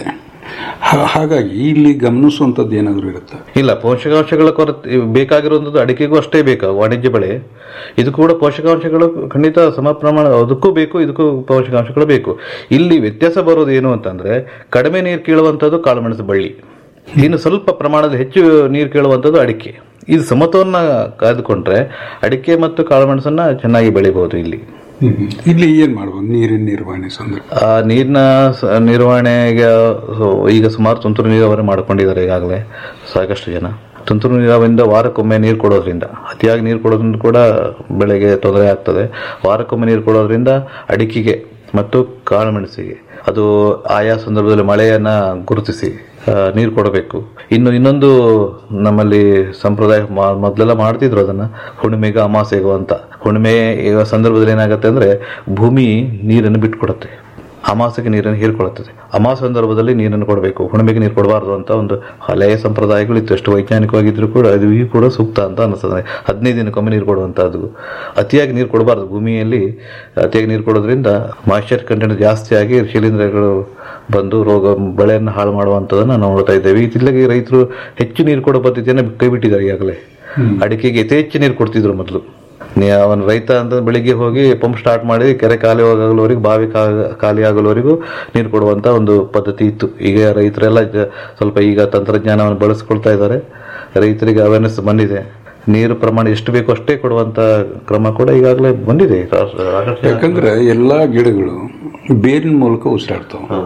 ಹಾ- ಹಾಗಾಗಿ ಇಲ್ಲಿ ಗಮನಿಸುವಂಥದ್ದು ಏನಾದರೂ ಇರುತ್ತೆ ಇಲ್ಲ ಪೋಷಕಾಂಶಗಳ ಕೊರತೆ ಬೇಕಾಗಿರುವಂಥದ್ದು ಅಡಿಕೆಗೂ ಅಷ್ಟೇ ಬೇಕು ವಾಣಿಜ್ಯ ಬೆಳೆ ಇದು ಕೂಡ ಪೋಷಕಾಂಶಗಳು ಖಂಡಿತ ಸಮ ಪ್ರಮಾಣ ಅದಕ್ಕೂ ಬೇಕು ಇದಕ್ಕೂ ಪೋಷಕಾಂಶಗಳು ಬೇಕು ಇಲ್ಲಿ ವ್ಯತ್ಯಾಸ ಬರೋದು ಏನು ಅಂತಂದ್ರೆ ಕಡಿಮೆ ನೀರು ಕೀಳುವಂಥದ್ದು ಕಾಳುಮೆಣಸು ಬಳ್ಳಿ ಇನ್ನು ಸ್ವಲ್ಪ ಪ್ರಮಾಣದ ಹೆಚ್ಚು ನೀರು ಕೇಳುವಂಥದ್ದು ಅಡಿಕೆ ಇದು ಸಮತೋಲನ ಕಾಯ್ದುಕೊಂಡ್ರೆ ಅಡಿಕೆ ಮತ್ತು ಕಾಳುಮೆಣಸನ್ನ ಚೆನ್ನಾಗಿ ಬೆಳಿಬಹುದು ಇಲ್ಲಿ ಇಲ್ಲಿ ಏನ್ ಮಾಡ್ಬೋದು ನೀರಿನ ನಿರ್ವಹಣೆ ಸಂದರ್ಭ ಆ ನೀರಿನ ಸ- ನಿರ್ವಹಣೆಗೆ ಸೊ, ಈಗ ಸುಮಾರು ತುಂತುರು ನೀರಾವರಿ ಮಾಡ್ಕೊಂಡಿದ್ದಾರೆ ಈಗಾಗಲೇ ಸಾಕಷ್ಟು ಜನ ತುಂತುರು ನೀರಾವರಿಯಿಂದ ವಾರಕ್ಕೊಮ್ಮೆ ನೀರು ಕೊಡೋದ್ರಿಂದ ಅತಿಯಾಗಿ ನೀರು ಕೊಡೋದ್ರಿಂದ ಕೂಡ ಬೆಳೆಗೆ ತೊಂದರೆ ಆಗ್ತದೆ ವಾರಕ್ಕೊಮ್ಮೆ ನೀರು ಕೊಡೋದ್ರಿಂದ ಅಡಿಕೆಗೆ ಮತ್ತು ಕಾಳುಮೆಣಸಿಗೆ ಅದು ಆಯಾ ಸಂದರ್ಭದಲ್ಲಿ ಮಳೆಯನ್ನ ಗುರುತಿಸಿ ಆ, ನೀರು ಕೊಡಬೇಕು ಇನ್ನು ಇನ್ನೊಂದು ನಮ್ಮಲ್ಲಿ ಸಂಪ್ರದಾಯ ಮ- ಮೊದಲೆಲ್ಲ ಮಾಡ್ತಿದ್ರು ಅದನ್ನ ಹುಣ್ಣಿಮೆಗೆ ಅಮಾಸೆಗೂ ಅಂತ ಹುಣ್ಣಿಮೆ ಈಗ ಸಂದರ್ಭದಲ್ಲಿ ಏನಾಗುತ್ತೆ ಅಂದ್ರೆ ಭೂಮಿ ನೀರನ್ನು ಬಿಟ್ಕೊಡುತ್ತೆ ಅಮಾಸೆಗೆ ನೀರನ್ನು ಹೀರ್ಕೊಳ್ಳುತ್ತದೆ ಅಮಾಸ ಸಂದರ್ಭದಲ್ಲಿ ನೀರನ್ನು ಕೊಡಬೇಕು ಹುಣ್ಣಿಮೆಗೆ ನೀರು ಕೊಡಬಾರ್ದು ಅಂತ ಒಂದು ಹಳೆಯ ಸಂಪ್ರದಾಯಗಳಿತ್ತು ಎಷ್ಟು ವೈಜ್ಞಾನಿಕವಾಗಿದ್ರು ಕೂಡ ಅದು ಈ ಕೂಡ ಸೂಕ್ತ ಅಂತ ಅನಿಸ್ತದೆ ಹದಿನೈದು ದಿನಕ್ಕೊಮ್ಮೆ ನೀರು ಕೊಡುವಂತಹದ್ದು ಅತಿಯಾಗಿ ನೀರು ಕೊಡಬಾರ್ದು ಭೂಮಿಯಲ್ಲಿ ಅತಿಯಾಗಿ ನೀರು ಕೊಡೋದ್ರಿಂದ ಮಾಯಿಶ್ಚರ್ ಕಂಟೆಂಟ್ ಜಾಸ್ತಿ ಆಗಿ ಶಿಲೀಂಧ್ರಗಳು ಬಂದು ರೋಗ ಬೆಳೆಯನ್ನು ಹಾಳು ಮಾಡುವಂಥದ್ದನ್ನ ನಾವು ನೋಡ್ತಾ ಇದ್ದೇವೆ ಇತ್ತಿಲ್ಲಗೆ ರೈತರು ಹೆಚ್ಚು ನೀರು ಕೊಡೋ ಪದ್ಧತಿಯನ್ನು ಕೈ ಬಿಟ್ಟಿದ್ದಾರೆ ಈಗಾಗಲೇ ಅಡಿಕೆಗೆ ಯಥೇಚ್ಛ ನೀರು ಕೊಡ್ತಿದ್ರು ಮೊದಲು ನೀ ಅವನ ರೈತ ಅಂತ ಬೆಳಿಗ್ಗೆ ಹೋಗಿ ಪಂಪ್ ಸ್ಟಾರ್ಟ್ ಮಾಡಿ ಕೆರೆ ಖಾಲಿ ಆಗೋವರೆಗೂ ಬಾವಿ ಕಾ- ಖಾಲಿ ಆಗೋವರೆಗೂ ನೀರು ಕೊಡುವಂತ ಒಂದು ಪದ್ಧತಿ ಇತ್ತು ಈಗ ರೈತರೆಲ್ಲ ಜ- ಸ್ವಲ್ಪ ಈಗ ತಂತ್ರಜ್ಞಾನವನ್ನು ಬಳಸ್ಕೊಳ್ತಾ ಇದ್ದಾರೆ ರೈತರಿಗೆ ಅವೇರ್ನೆಸ್ ಬಂದಿದೆ ನೀರು ಪ್ರಮಾಣ ಎಷ್ಟು ಬೇಕೋ ಅಷ್ಟೇ ಕೊಡುವಂತ ಕ್ರಮ ಕೂಡ ಈಗಾಗಲೇ ಬಂದಿದೆ ರಾಷ್ಟ್ರ- ಯಾಕಂದ್ರೆ ಎಲ್ಲಾ ಗಿಡಗಳು ಬೇರಿನ ಮೂಲಕ ಉಸಿರಾಡ್ತಾವ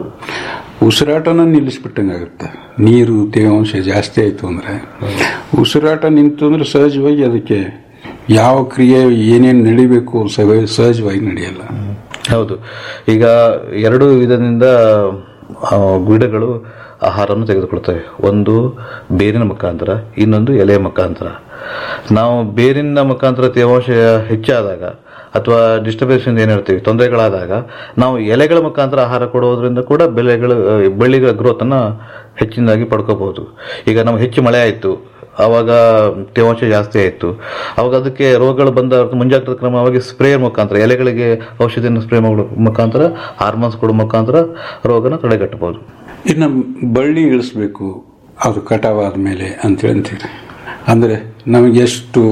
ಉಸಿರಾಟನ ನಿಲ್ಲಿಸ್ಬಿಟ್ಟಂಗಾಗುತ್ತೆ ನೀರು ತೇವಾಂಶ ಜಾಸ್ತಿ ಆಯ್ತು ಅಂದ್ರೆ ಉಸಿರಾಟ ನಿಂತು ಅಂದ್ರೆ ಸಹಜವಾಗಿ ಅದಕ್ಕೆ ಯಾವ ಕ್ರಿಯೆ ಏನೇನು ನಡಿಬೇಕು ಸಹ- ಸಹಜವಾಗಿ ನಡೆಯಲ್ಲ ಹೌದು ಈಗ ಎರಡು ವಿಧದಿಂದ ಆ, ಗಿಡಗಳು ಆಹಾರವನ್ನು ತೆಗೆದುಕೊಳ್ತವೆ ಒಂದು ಬೇರಿನ ಮುಖಾಂತರ ಇನ್ನೊಂದು ಎಲೆಯ ಮುಖಾಂತರ ನಾವು ಬೇರಿನ ಮುಖಾಂತರ ತೇವಾಂಶ ಹೆಚ್ಚಾದಾಗ ಅಥವಾ ಡಿಸ್ಟರ್ಬೆನ್ಸ್ ಏನು ಹೇಳ್ತೀವಿ ತೊಂದರೆಗಳಾದಾಗ ನಾವು ಎಲೆಗಳ ಮುಖಾಂತರ ಆಹಾರ ಕೊಡೋದ್ರಿಂದ ಕೂಡ ಬೆಳೆಗಳು ಆ, ಬಳ್ಳಿಗಳ ಗ್ರೋತ್ ಅನ್ನ ಹೆಚ್ಚಿನದಾಗಿ ಪಡ್ಕೋಬಹುದು ಈಗ ನಾವು ಹೆಚ್ಚು ಮಳೆ ಆಯಿತು ಆವಾಗ ತೇವಾಂಶ ಜಾಸ್ತಿ ಆಯಿತು ಅವಾಗ ಅದಕ್ಕೆ ರೋಗಗಳು ಬಂದ ಮುಂಜಾಗ್ರತಾ ಕ್ರಮವಾಗಿ ಸ್ಪ್ರೇ ಮುಖಾಂತರ ಎಲೆಗಳಿಗೆ ಔಷಧಿಯನ್ನು ಸ್ಪ್ರೇ ಮಾಡೋ ಮುಖಾಂತರ ಹಾರ್ಮೋನ್ಸ್ ಕೊಡೋ ಮುಖಾಂತರ ರೋಗನ ತಡೆಗಟ್ಟಬಹುದು ಇನ್ನು ಬಳ್ಳಿ ಇಳಿಸ್ಬೇಕು ಅದು ಕಟಾವಾದ ಮೇಲೆ ಅಂತೇಳಿ ಅಂತೀವಿ ಅಂದರೆ ನಮಗೆ ಎಷ್ಟು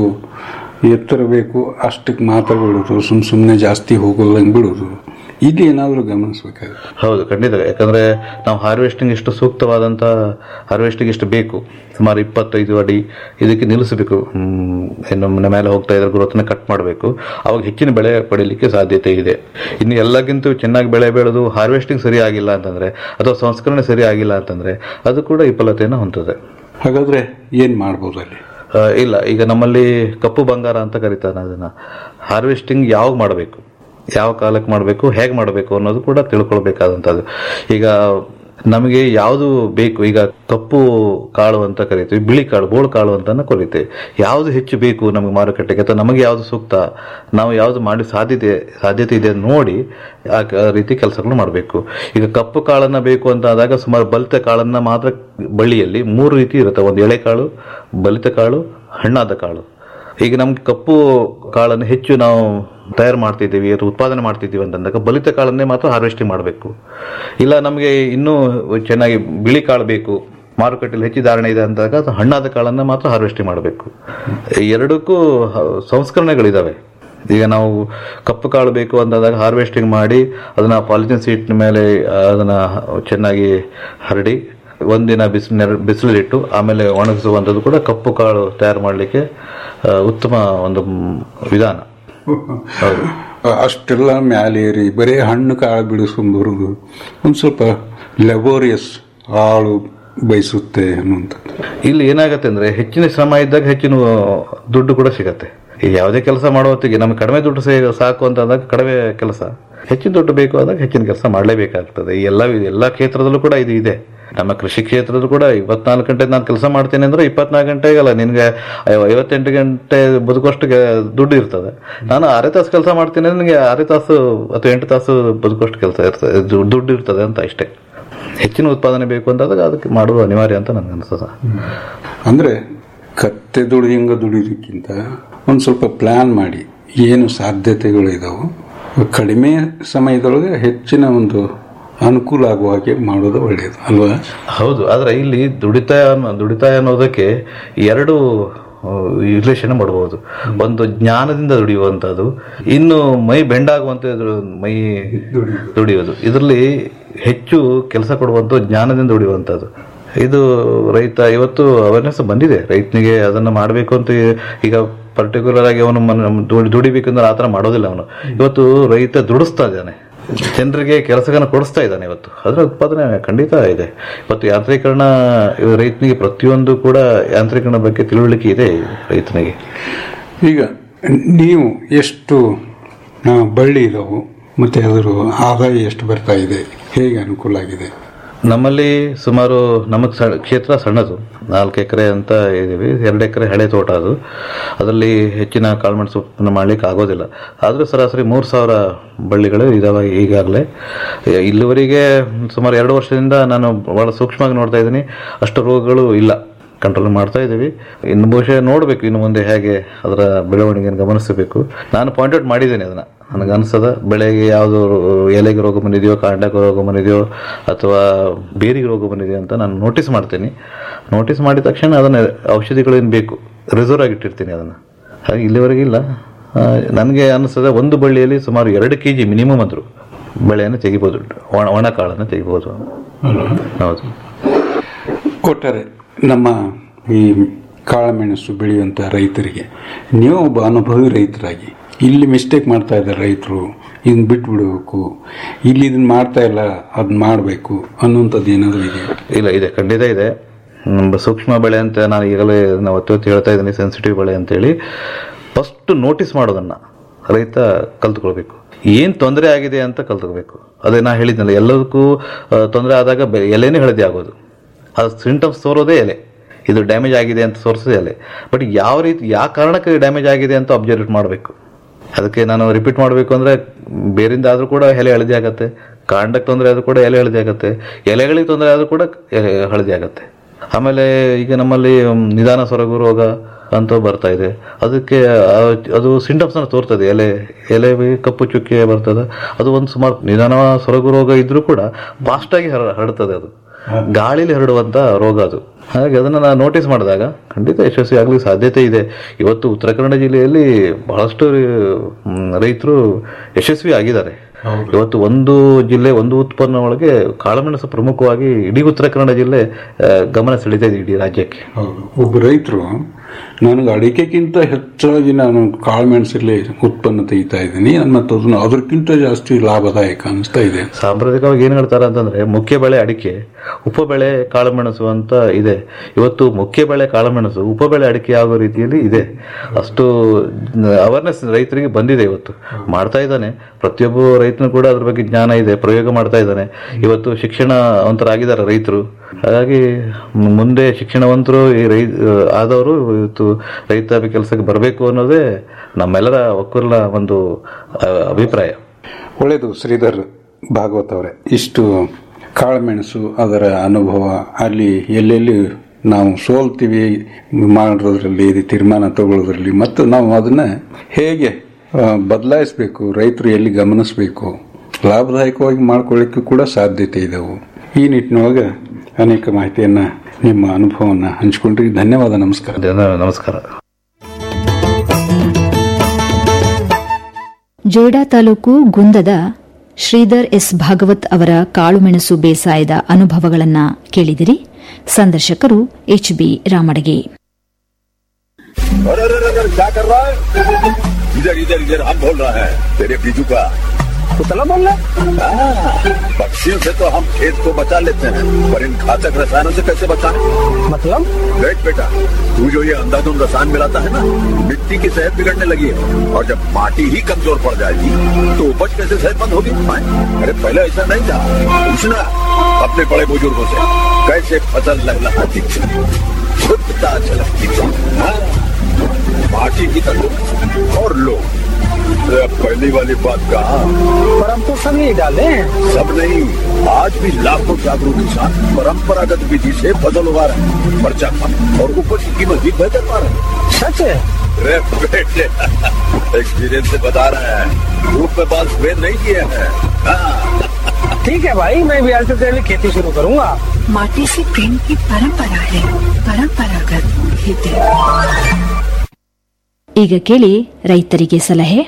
ಎತ್ತರ ಬೇಕು ಅಷ್ಟಕ್ಕೆ ಮಾತ್ರ ಬಿಡೋದು ಸುಮ್ ಸುಮ್ಮನೆ ಜಾಸ್ತಿ ಹೋಗೋದಂಗೆ ಬಿಡೋದು ಇಲ್ಲಿ ಏನಾದರೂ ಗಮನಿಸಬೇಕಾಗುತ್ತೆ ಹೌದು ಖಂಡಿತ ಯಾಕಂದ್ರೆ ನಾವು ಹಾರ್ವೆಸ್ಟಿಂಗ್ ಎಷ್ಟು ಸೂಕ್ತವಾದಂತ ಹಾರ್ವೆಸ್ಟಿಂಗ್ ಎಷ್ಟು ಬೇಕು ಸುಮಾರು ಇಪ್ಪತ್ತೈದು ಅಡಿ ಇದಕ್ಕೆ ನಿಲ್ಲಿಸಬೇಕು ಹ್ಮ್, ಇನ್ನು ನಮ್ಮ ಮೇಲೆ ಹೋಗ್ತಾ ಇದ್ರೆ ಗ್ರೋತ್ನ ಕಟ್ ಮಾಡಬೇಕು ಅವಾಗ ಹೆಚ್ಚಿನ ಬೆಳೆ ಪಡೀಲಿಕ್ಕೆ ಸಾಧ್ಯತೆ ಇದೆ ಇನ್ನು ಎಲ್ಲಕ್ಕಿಂತ ಚೆನ್ನಾಗಿ ಬೆಳೆ ಬೆಳೆದು ಹಾರ್ವೆಸ್ಟಿಂಗ್ ಸರಿ ಆಗಿಲ್ಲ ಅಂತಂದ್ರೆ ಅಥವಾ ಸಂಸ್ಕರಣೆ ಸರಿ ಆಗಿಲ್ಲ ಅಂತಂದ್ರೆ ಅದು ಕೂಡ ವಿಫಲತೆಯನ್ನು ಹೊಂದುತ್ತದೆ ಹಾಗಾದ್ರೆ ಏನು ಮಾಡ್ಬೋದು ಅಲ್ಲಿ ಆ, ಇಲ್ಲ ಈಗ ನಮ್ಮಲ್ಲಿ ಕಪ್ಪು ಬಂಗಾರ ಅಂತ ಕರೀತಾರೆ ಅದನ್ನ ಹಾರ್ವೆಸ್ಟಿಂಗ್ ಯಾವಾಗ ಮಾಡಬೇಕು ಯಾವ ಕಾಲಕ್ಕೆ ಮಾಡಬೇಕು ಹೇಗೆ ಮಾಡಬೇಕು ಅನ್ನೋದು ಕೂಡ ತಿಳ್ಕೊಳ್ಬೇಕಾದಂಥದ್ದು ಈಗ ನಮಗೆ ಯಾವುದು ಬೇಕು ಈಗ ಕಪ್ಪು ಕಾಳು ಅಂತ ಕರಿತೀವಿ ಬಿಳಿ ಕಾಳು ಬೋಳು ಕಾಳು ಅಂತ ಕರಿತೀವಿ ಯಾವುದು ಹೆಚ್ಚು ಬೇಕು ನಮಗೆ ಮಾರುಕಟ್ಟೆಗೆ ಅಥವಾ ನಮಗೆ ಯಾವುದು ಸೂಕ್ತ ನಾವು ಯಾವುದು ಮಾಡಿ ಸಾಧ್ಯತೆ ಸಾಧ್ಯತೆ ಇದೆ ಅಂತ ನೋಡಿ ಆ ಕ- ರೀತಿ ಕೆಲಸಗಳು ಮಾಡಬೇಕು ಈಗ ಕಪ್ಪು ಕಾಳನ್ನ ಬೇಕು ಅಂತ ಆದಾಗ ಸುಮಾರು ಬಲಿತ ಕಾಳನ್ನ ಮಾತ್ರ ಬಳ್ಳಿಯಲ್ಲಿ ಮೂರು ರೀತಿ ಇರುತ್ತೆ ಒಂದು ಎಳೆ ಕಾಳು ಬಲಿತ ಕಾಳು ಹಣ್ಣಾದ ಕಾಳು ಈಗ ನಮ್ಗೆ ಕಪ್ಪು ಕಾಳನ್ನು ಹೆಚ್ಚು ನಾವು ತಯಾರು ಮಾಡ್ತಿದ್ದೀವಿ ಅಥವಾ ಉತ್ಪಾದನೆ ಮಾಡ್ತಿದ್ದೀವಿ ಅಂತಂದಾಗ ಬಲಿತ ಕಾಳನ್ನೇ ಮಾತ್ರ ಹಾರ್ವೆಸ್ಟಿಂಗ್ ಮಾಡಬೇಕು ಇಲ್ಲ ನಮಗೆ ಇನ್ನೂ ಚೆನ್ನಾಗಿ ಬಿಳಿ ಕಾಳು ಬೇಕು ಮಾರುಕಟ್ಟೆಯಲ್ಲಿ ಹೆಚ್ಚು ಧಾರಣೆ ಇದೆ ಅಂದಾಗ ಅದು ಹಣ್ಣಾದ ಕಾಳನ್ನ ಮಾತ್ರ ಹಾರ್ವೆಸ್ಟಿಂಗ್ ಮಾಡಬೇಕು ಎರಡಕ್ಕೂ ಹ- ಸಂಸ್ಕರಣೆಗಳಿದಾವೆ ಈಗ ನಾವು ಕಪ್ಪು ಕಾಳು ಬೇಕು ಅಂತಂದಾಗ ಹಾರ್ವೆಸ್ಟಿಂಗ್ ಮಾಡಿ ಅದನ್ನ ಪಾಲಿಥಿನ್ ಸೀಟ್ ಮೇಲೆ ಅದನ್ನ ಚೆನ್ನಾಗಿ ಹರಡಿ ಒಂದಿನ ಬಿಸಿಲು ಬಿಸಿಲಿಟ್ಟು ಆಮೇಲೆ ಒಣಗಿಸುವಂಥದ್ದು ಕೂಡ ಕಪ್ಪು ಕಾಳು ತಯಾರು ಮಾಡಲಿಕ್ಕೆ ಉತ್ತಮ ಒಂದು ಮ್, ವಿಧಾನ ಹೌದು ಅಷ್ಟೆಲ್ಲ ಮ್ಯಾಲೇರಿ ಬರೀ ಹಣ್ಣು ಕಾಳು ಬಿಡಿಸ್ಕೊಂಬರುದು ಒಂದು ಸ್ವಲ್ಪ ಲೆಬೋರಿಯಸ್ ಆಳು ಬಯಸುತ್ತೆ ಅನ್ನುವಂಥದ್ದು ಇಲ್ಲಿ ಏನಾಗತ್ತೆ ಅಂದ್ರೆ ಹೆಚ್ಚಿನ ಶ್ರಮ ಇದ್ದಾಗ ಹೆಚ್ಚಿನ ದುಡ್ಡು ಕೂಡ ಸಿಗತ್ತೆ ಈಗ ಯಾವುದೇ ಕೆಲಸ ಮಾಡೋ ಹೊತ್ತಿಗೆ ನಮ್ಗೆ ಕಡಿಮೆ ದುಡ್ಡು ಸೇ- ಸಾಕು ಅಂತ ಅಂದಾಗ ಕಡಿಮೆ ಕೆಲಸ ಹೆಚ್ಚಿನ ದುಡ್ಡು ಬೇಕು ಅಂದಾಗ ಹೆಚ್ಚಿನ ಕೆಲಸ ಮಾಡಲೇಬೇಕಾಗ್ತದೆ ಈ ಎಲ್ಲ ಎಲ್ಲ ಕ್ಷೇತ್ರದಲ್ಲೂ ಕೂಡ ಇದು ಇದೆ ನಮ್ಮ ಕೃಷಿ ಕ್ಷೇತ್ರದಲ್ಲೂ ಕೂಡ ಇಪ್ಪತ್ನಾಲ್ಕು ಗಂಟೆ ನಾನು ಕೆಲಸ ಮಾಡ್ತೀನಿ ಅಂದ್ರೆ ಇಪ್ಪತ್ನಾಲ್ಕು ಗಂಟೆಗಲ್ಲ ನಿನ್ಗೆ ಐವ- ಐವತ್ತೆಂಟು ಗಂಟೆ ಬದುಕೋಷ್ಟು ದುಡ್ಡು ಇರ್ತದೆ ನಾನು ಅರೆ ತಾಸು ಕೆಲಸ ಮಾಡ್ತೀನಿ ಅಂದ್ರೆ ನನಗೆ ಅರೆ ತಾಸು ಅಥವಾ ಎಂಟು ತಾಸು ಬದುಕೋಷ್ಟು ಕೆಲಸ ಇರ್ತದೆ ದು- ದುಡ್ಡು ಇರ್ತದೆ ಅಂತ ಅಷ್ಟೇ ಹೆಚ್ಚಿನ ಉತ್ಪಾದನೆ ಬೇಕು ಅಂತಾದಾಗ ಅದಕ್ಕೆ ಮಾಡುವುದು ಅನಿವಾರ್ಯ ಅಂತ ನನಗೆ ಅನ್ಸ್ತದೆ ಅಂದ್ರೆ ಕತ್ತೆ ದುಡಿದಂಗ ದುಡಿಯೋದಕ್ಕಿಂತ ಒಂದು ಸ್ವಲ್ಪ ಪ್ಲಾನ್ ಮಾಡಿ ಏನು ಸಾಧ್ಯತೆಗಳು ಇದಾವೆ ಕಡಿಮೆ ಸಮಯದೊಳಗೆ ಹೆಚ್ಚಿನ ಒಂದು ಅನುಕೂಲ ಆಗುವ ಹಾಗೆ ಮಾಡೋದು ಒಳ್ಳೆಯದು ಅಲ್ವಾ ಹೌದು ಆದ್ರೆ ಇಲ್ಲಿ ದುಡಿತಾಯ ಅನ್ನೋ- ದುಡಿತಾಯ ಅನ್ನೋದಕ್ಕೆ ಎರಡು ವಿಶ್ಲೇಷಣೆ ಮಾಡಬಹುದು ಒಂದು ಜ್ಞಾನದಿಂದ ದುಡಿಯುವಂತದ್ದು ಇನ್ನು ಮೈ ಬೆಂಡಾಗುವಂತ ಮೈ ದುಡಿಯೋದು ಇದರಲ್ಲಿ ಹೆಚ್ಚು ಕೆಲಸ ಕೊಡುವಂತ ಜ್ಞಾನದಿಂದ ದುಡಿಯುವಂತದ್ದು ಇದು ರೈತ ಇವತ್ತು ಅವೇರ್ನೆಸ್ ಬಂದಿದೆ ರೈತನಿಗೆ ಅದನ್ನ ಮಾಡಬೇಕು ಅಂತ ಈಗ ಪರ್ಟಿಕ್ಯುಲರ್ ಆಗಿ ಅವನು ಮನ- ದುಡಿ- ದುಡಿಬೇಕಂದ್ರೆ ಆತರ ಮಾಡೋದಿಲ್ಲ ಅವನು ಇವತ್ತು ರೈತ ದುಡಿಸ್ತಾ ಇದ್ದಾನೆ ಜನರಿಗೆ ಕೆಲಸಗಳನ್ನ ಕೊಡಿಸ್ತಾ ಇದ್ದಾನೆ ಇವತ್ತು ಅದರ ಉತ್ಪಾದನೆ ಖಂಡಿತ ಇದೆ ಇವತ್ತು ಯಾಂತ್ರೀಕರಣ ಇವ ರೈತನಿಗೆ ಪ್ರತಿಯೊಂದು ಕೂಡ ಯಾಂತ್ರೀಕರಣ ಬಗ್ಗೆ ತಿಳುವಳಿಕೆ ಇದೆ ರೈತನಿಗೆ ಈಗ ನೀವು ಎಷ್ಟು ಆ, ಬಳ್ಳಿ ಇದಾವು ಮತ್ತೆ ಅದರ ಆದಾಯ ಎಷ್ಟು ಬರ್ತಾ ಇದೆ ಹೇಗೆ ಅನುಕೂಲ ಆಗಿದೆ ನಮ್ಮಲ್ಲಿ ಸುಮಾರು ನಮ್ಮ ಸ- ಕ್ಷೇತ್ರ ಸಣ್ಣದು ನಾಲ್ಕು ಎಕರೆ ಅಂತ ಇದೀವಿ ಎರಡು ಎಕರೆ ಹಳೆ ತೋಟ ಅದು ಅದರಲ್ಲಿ ಹೆಚ್ಚಿನ ಕಾಳುಮೆಣಸು ಉತ್ಪನ್ನ ಮಾಡ್ಲಿಕ್ಕೆ ಆಗೋದಿಲ್ಲ ಆದರೂ ಸರಾಸರಿ ಮೂರು ಸಾವಿರ ಬಳ್ಳಿಗಳು ಇದಾವೆ ಈಗಾಗಲೇ ಇಲ್ಲಿವರೆಗೆ ಸುಮಾರು ಎರಡು ವರ್ಷದಿಂದ ನಾನು ಬಹಳ ಸೂಕ್ಷ್ಮವಾಗಿ ನೋಡ್ತಾ ಇದ್ದೀನಿ ಅಷ್ಟು ರೋಗಗಳು ಇಲ್ಲ ಕಂಟ್ರೋಲ್ ಮಾಡ್ತಾ ಇದ್ದೀವಿ ಇನ್ನು ಬಹುಶಃ ನೋಡಬೇಕು ಇನ್ನು ಮುಂದೆ ಹೇಗೆ ಅದರ ಬೆಳವಣಿಗೆಯನ್ನು ಗಮನಿಸಬೇಕು ನಾನು ಪಾಯಿಂಟ್ ಔಟ್ ಮಾಡಿದ್ದೇನೆ ಅದನ್ನ ನನಗೆ ಅನಿಸದ ಬೆಳೆಗೆ ಯಾವುದು ಎಲೆಗೆ ರೋಗ ಬಂದಿದೆಯೋ ಕಾಂಡಕ್ಕೆ ರೋಗ ಬಂದಿದೆಯೋ ಅಥವಾ ಬೇರಿಗೆ ರೋಗ ಬಂದಿದೆಯೋ ಅಂತ ನಾನು ನೋಟಿಸ್ ಮಾಡ್ತೀನಿ ನೋಟಿಸ್ ಮಾಡಿದ ತಕ್ಷಣ ಅದನ್ನ ಔಷಧಿಗಳೇನು ಬೇಕು ರಿಸರ್ವ್ ಆಗಿ ಇಟ್ಟಿರ್ತೀನಿ ಅದನ್ನು ಹಾಗೆ ಇಲ್ಲಿವರೆಗೆ ಇಲ್ಲ ಆ, ನನಗೆ ಅನಿಸ್ತದೆ ಒಂದು ಬಳ್ಳಿಯಲ್ಲಿ ಸುಮಾರು ಎರಡು ಕೆ ಜಿ ಮಿನಿಮಮ್ ಅಂದರು ಬೆಳೆಯನ್ನು ತೆಗಿಬೋದು ಒಣ ಒಣ ಕಾಳನ್ನು ತೆಗಿಬೋದು ಹೌದು ಒಟ್ಟಾರೆ ನಮ್ಮ ಈ ಕಾಳುಮೆಣಸು ಬೆಳೆಯುವಂಥ ರೈತರಿಗೆ ನೀವು ಒಬ್ಬ ಅನುಭವಿ ರೈತರಾಗಿ ಇಲ್ಲಿ ಮಿಸ್ಟೇಕ್ ಮಾಡ್ತಾ ಇದ್ದಾರೆ ರೈತರು ಇದನ್ನ ಬಿಟ್ಬಿಡ್ಬೇಕು ಇಲ್ಲಿ ಇದನ್ನ ಮಾಡ್ತಾ ಇಲ್ಲ ಅದನ್ನ ಮಾಡಬೇಕು ಅನ್ನುವಂಥದ್ದು ಏನಾದರೂ ಇದೆ ಇಲ್ಲ ಇದೆ ಖಂಡಿತ ಇದೆ ನಮ್ಮ ಸೂಕ್ಷ್ಮ ಬೆಳೆ ಅಂತ ನಾನು ಈಗಲೇ ನಾವು ಒತ್ತಿ ಒತ್ತಿ ಹೇಳ್ತಾ ಇದ್ದೀನಿ ಸೆನ್ಸಿಟಿವ್ ಬೆಳೆ ಅಂತೇಳಿ ಫಸ್ಟ್ ನೋಟಿಸ್ ಮಾಡೋದನ್ನ ರೈತ ಕಲ್ತ್ಕೊಳ್ಬೇಕು ಏನ್ ತೊಂದರೆ ಆಗಿದೆ ಅಂತ ಕಲ್ತ್ಕೋಬೇಕು ಅದೇ ನಾ ಹೇಳಿದ್ನಲ್ಲ ಎಲ್ಲದಕ್ಕೂ ತೊಂದರೆ ಆದಾಗ ಬೆ- ಎಲೆನೇ ಹಳದಿ ಆಗೋದು ಅದು ಸಿಂಟಮ್ಸ್ ತೋರೋದೇ ಎಲೆ ಇದು ಡ್ಯಾಮೇಜ್ ಆಗಿದೆ ಅಂತ ತೋರಿಸೋದೇ ಎಲೆ ಬಟ್ ಯಾವ ರೀತಿ ಯಾವ ಕಾರಣಕ್ಕೆ ಡ್ಯಾಮೇಜ್ ಆಗಿದೆ ಅಂತ ಅಬ್ಸರ್ವ್ ಮಾಡಬೇಕು ಅದಕ್ಕೆ ನಾನು ರಿಪೀಟ್ ಮಾಡಬೇಕು ಅಂದ್ರೆ ಬೇರಿಂದ ಆದ್ರೂ ಕೂಡ ಎಲೆ ಹಳದಿ ಆಗತ್ತೆ ಕಾಂಡಕ್ಕೆ ತೊಂದರೆ ಆದ್ರೂ ಕೂಡ ಎಲೆ ಹಳದಿ ಆಗತ್ತೆ ಎಲೆಗಳಿಗೆ ತೊಂದರೆ ಆದ್ರೂ ಕೂಡ ಎಲೆ ಹಳದಿ ಆಗತ್ತೆ ಆಮೇಲೆ ಈಗ ನಮ್ಮಲ್ಲಿ ಮ್, ನಿಧಾನ ಸೊರಗು ರೋಗ ಅಂತ ಬರ್ತಾ ಇದೆ ಅದಕ್ಕೆ ಆ- ಅದು ಸಿಂಟಮ್ಸ್ ಅನ್ನು ತೋರ್ತದೆ ಎಲೆ ಎಲೆ ಕಪ್ಪು ಚುಕ್ಕೆ ಬರ್ತದೆ ಅದು ಒಂದು ಸುಮಾರು ನಿಧಾನ ಸೊರಗು ರೋಗ ಇದ್ರೂ ಕೂಡ ಫಾಸ್ಟ್ ಆಗಿ ಹರ- ಹರಡ್ತದೆ ಅದು ಗಾಳಿಲಿ ಹರಡುವಂತ ರೋಗ ಅದು ಹಾಗೆ ಅದನ್ನ ನಾನು ನೋಟಿಸ್ ಮಾಡಿದಾಗ ಖಂಡಿತ ಯಶಸ್ವಿ ಆಗ್ಲಿಕ್ಕೆ ಸಾಧ್ಯತೆ ಇದೆ ಇವತ್ತು ಉತ್ತರ ಕನ್ನಡ ಜಿಲ್ಲೆಯಲ್ಲಿ ಬಹಳಷ್ಟು ಮ್, ರೈತರು ಯಶಸ್ವಿ ಆಗಿದ್ದಾರೆ ಇವತ್ತು ಒಂದು ಜಿಲ್ಲೆ ಒಂದು ಉತ್ಪನ್ನ ಒಳಗೆ ಕಾಳುಮೆಣಸು ಪ್ರಮುಖವಾಗಿ ಇಡೀ ಉತ್ತರ ಕನ್ನಡ ಜಿಲ್ಲೆ ಆ, ಗಮನ ಸೆಳೀತಾ ಇದೆ ಇಡೀ ರಾಜ್ಯಕ್ಕೆ ಹೌದು ಒಬ್ಬ ರೈತರು ನನಗೆ ಅಡಿಕೆಗಿಂತ ಹೆಚ್ಚಾಗಿ ನಾನು ಕಾಳುಮೆಣಸಲ್ಲಿ ಉತ್ಪನ್ನ ತೆಗಿತಾ ಇದ್ದೀನಿ ಮತ್ತು ಅದನ್ನು ಅದಕ್ಕಿಂತ ಜಾಸ್ತಿ ಲಾಭದಾಯಕ ಅನಿಸ್ತಾ ಇದೆ ಸಾಂಪ್ರದಾಯಿಕವಾಗಿ ಏನ್ ಹೇಳ್ತಾರೆ ಅಂತಂದ್ರೆ ಮುಖ್ಯ ಬೆಳೆ ಅಡಿಕೆ ಉಪಬೆಳೆ ಕಾಳುಮೆಣಸು ಅಂತ ಇದೆ ಇವತ್ತು ಮುಖ್ಯ ಬೆಳೆ ಕಾಳುಮೆಣಸು ಉಪಬೆಳೆ ಅಡಿಕೆ ಆಗೋ ರೀತಿಯಲ್ಲಿ ಇದೆ ಅಷ್ಟು ಅವೇರ್ನೆಸ್ ರೈತರಿಗೆ ಬಂದಿದೆ ಇವತ್ತು ಮಾಡ್ತಾ ಇದ್ದಾನೆ ಪ್ರತಿಯೊಬ್ಬ ರೈತನು ಕೂಡ ಅದ್ರ ಬಗ್ಗೆ ಜ್ಞಾನ ಇದೆ ಪ್ರಯೋಗ ಮಾಡ್ತಾ ಇದ್ದಾನೆ ಇವತ್ತು ಶಿಕ್ಷಣವಂತರಾಗಿದ್ದಾರೆ ರೈತರು ಹಾಗಾಗಿ ಮು- ಮುಂದೆ ಶಿಕ್ಷಣವಂತರು ಈ ರೈ ಆದವರು ಇವತ್ತು ರೈತ ಕೆಲಸಕ್ಕೆ ಬರಬೇಕು ಅನ್ನೋದೇ ನಮ್ಮೆಲ್ಲರ ಒಕ್ಕೂರಲ ಒಂದು ಆ, ಅಭಿಪ್ರಾಯ ಒಳ್ಳೆಯದು ಶ್ರೀಧರ್ ಭಾಗವತ್ ಅವರೇ ಇಷ್ಟು ಕಾಳುಮೆಣಸು ಅದರ ಅನುಭವ ಅಲ್ಲಿ ಎಲ್ಲೆಲ್ಲಿ ನಾವು ಸೋಲ್ತೀವಿ ಮಾಡೋದ್ರಲ್ಲಿ ತೀರ್ಮಾನ ತಗೊಳ್ಳೋದ್ರಲ್ಲಿ ಮತ್ತು ನಾವು ಅದನ್ನ ಹೇಗೆ ಬದಲಾಯಿಸಬೇಕು ರೈತರು ಎಲ್ಲಿ ಗಮನಿಸಬೇಕು ಲಾಭದಾಯಕವಾಗಿ ಮಾಡ್ಕೊಳ್ಳಿಕ್ಕೂ ಕೂಡ ಸಾಧ್ಯತೆ ಇದಾವು ಈ ನಿಟ್ಟಿನೊಳಗೆ ಅನೇಕ ಮಾಹಿತಿಯನ್ನ ನಿಮ್ಮ ಅನುಭವವನ್ನು ಹಂಚಿಕೊಂಡ್ರಿ ಧನ್ಯವಾದ ನಮಸ್ಕಾರ ಧನ್ಯ- ನಮಸ್ಕಾರ ಜೋಯ್ಡಾ ತಾಲೂಕು ಗುಂದದ ಶ್ರೀಧರ್ ಎಸ್ ಭಾಗವತ್ ಅವರ ಕಾಳುಮೆಣಸು ಬೇಸಾಯದ ಅನುಭವಗಳನ್ನ ಕೇಳಿದಿರಿ ಸಂದರ್ಶಕರು ಎಚ್ ಬಿ ರಾಮಡಗೆ अरे अरे अरे अरे, क्या कर रहा है इधर इधर इधर हम बोल रहा है तेरे बीजू का कुतला बोल रहा हाँ, पक्षियों से तो हम खेत को बचा लेते हैं पर इन घातक रसायनों से कैसे बचाएं? मतलब देख बेटा तू जो ये अंधाधुंध रसायन मिलाता है ना मिट्टी की सेहत बिगड़ने लगी है और जब माटी ही कमजोर पड़ जाएगी तो उपज कैसे सेहतमंद होगी हाँ? अरे पहले ऐसा नहीं था पूछना अपने बड़े बुजुर्गों से कैसे फसल लहलहाती थी शुद्धता झलकती थी हाँ? माटी की तंदुरुस्त और लोग अरे अब पहली वाली बात कहा पर हम तो सब यही डाले हैं सब नहीं आज भी लाखों जागरूक किसान परंपरागत विधि से फसल उगा रहे हैं पर्चा कम और उपज की कीमत भी बेहतर पा रहे हैं सच है अरे बेटे एक्सपीरियंस से बता रहे हैं धूप में बाल सफेद नहीं किए हैं हाँ, ठीक है भाई मैं भी आज से तेरी खेती शुरू करूंगा माटी से प्रेम की परंपरा है परंपरागत खेती ಈಗ ಕೇಳಿ ರೈತರಿಗೆ ಸಲಹೆ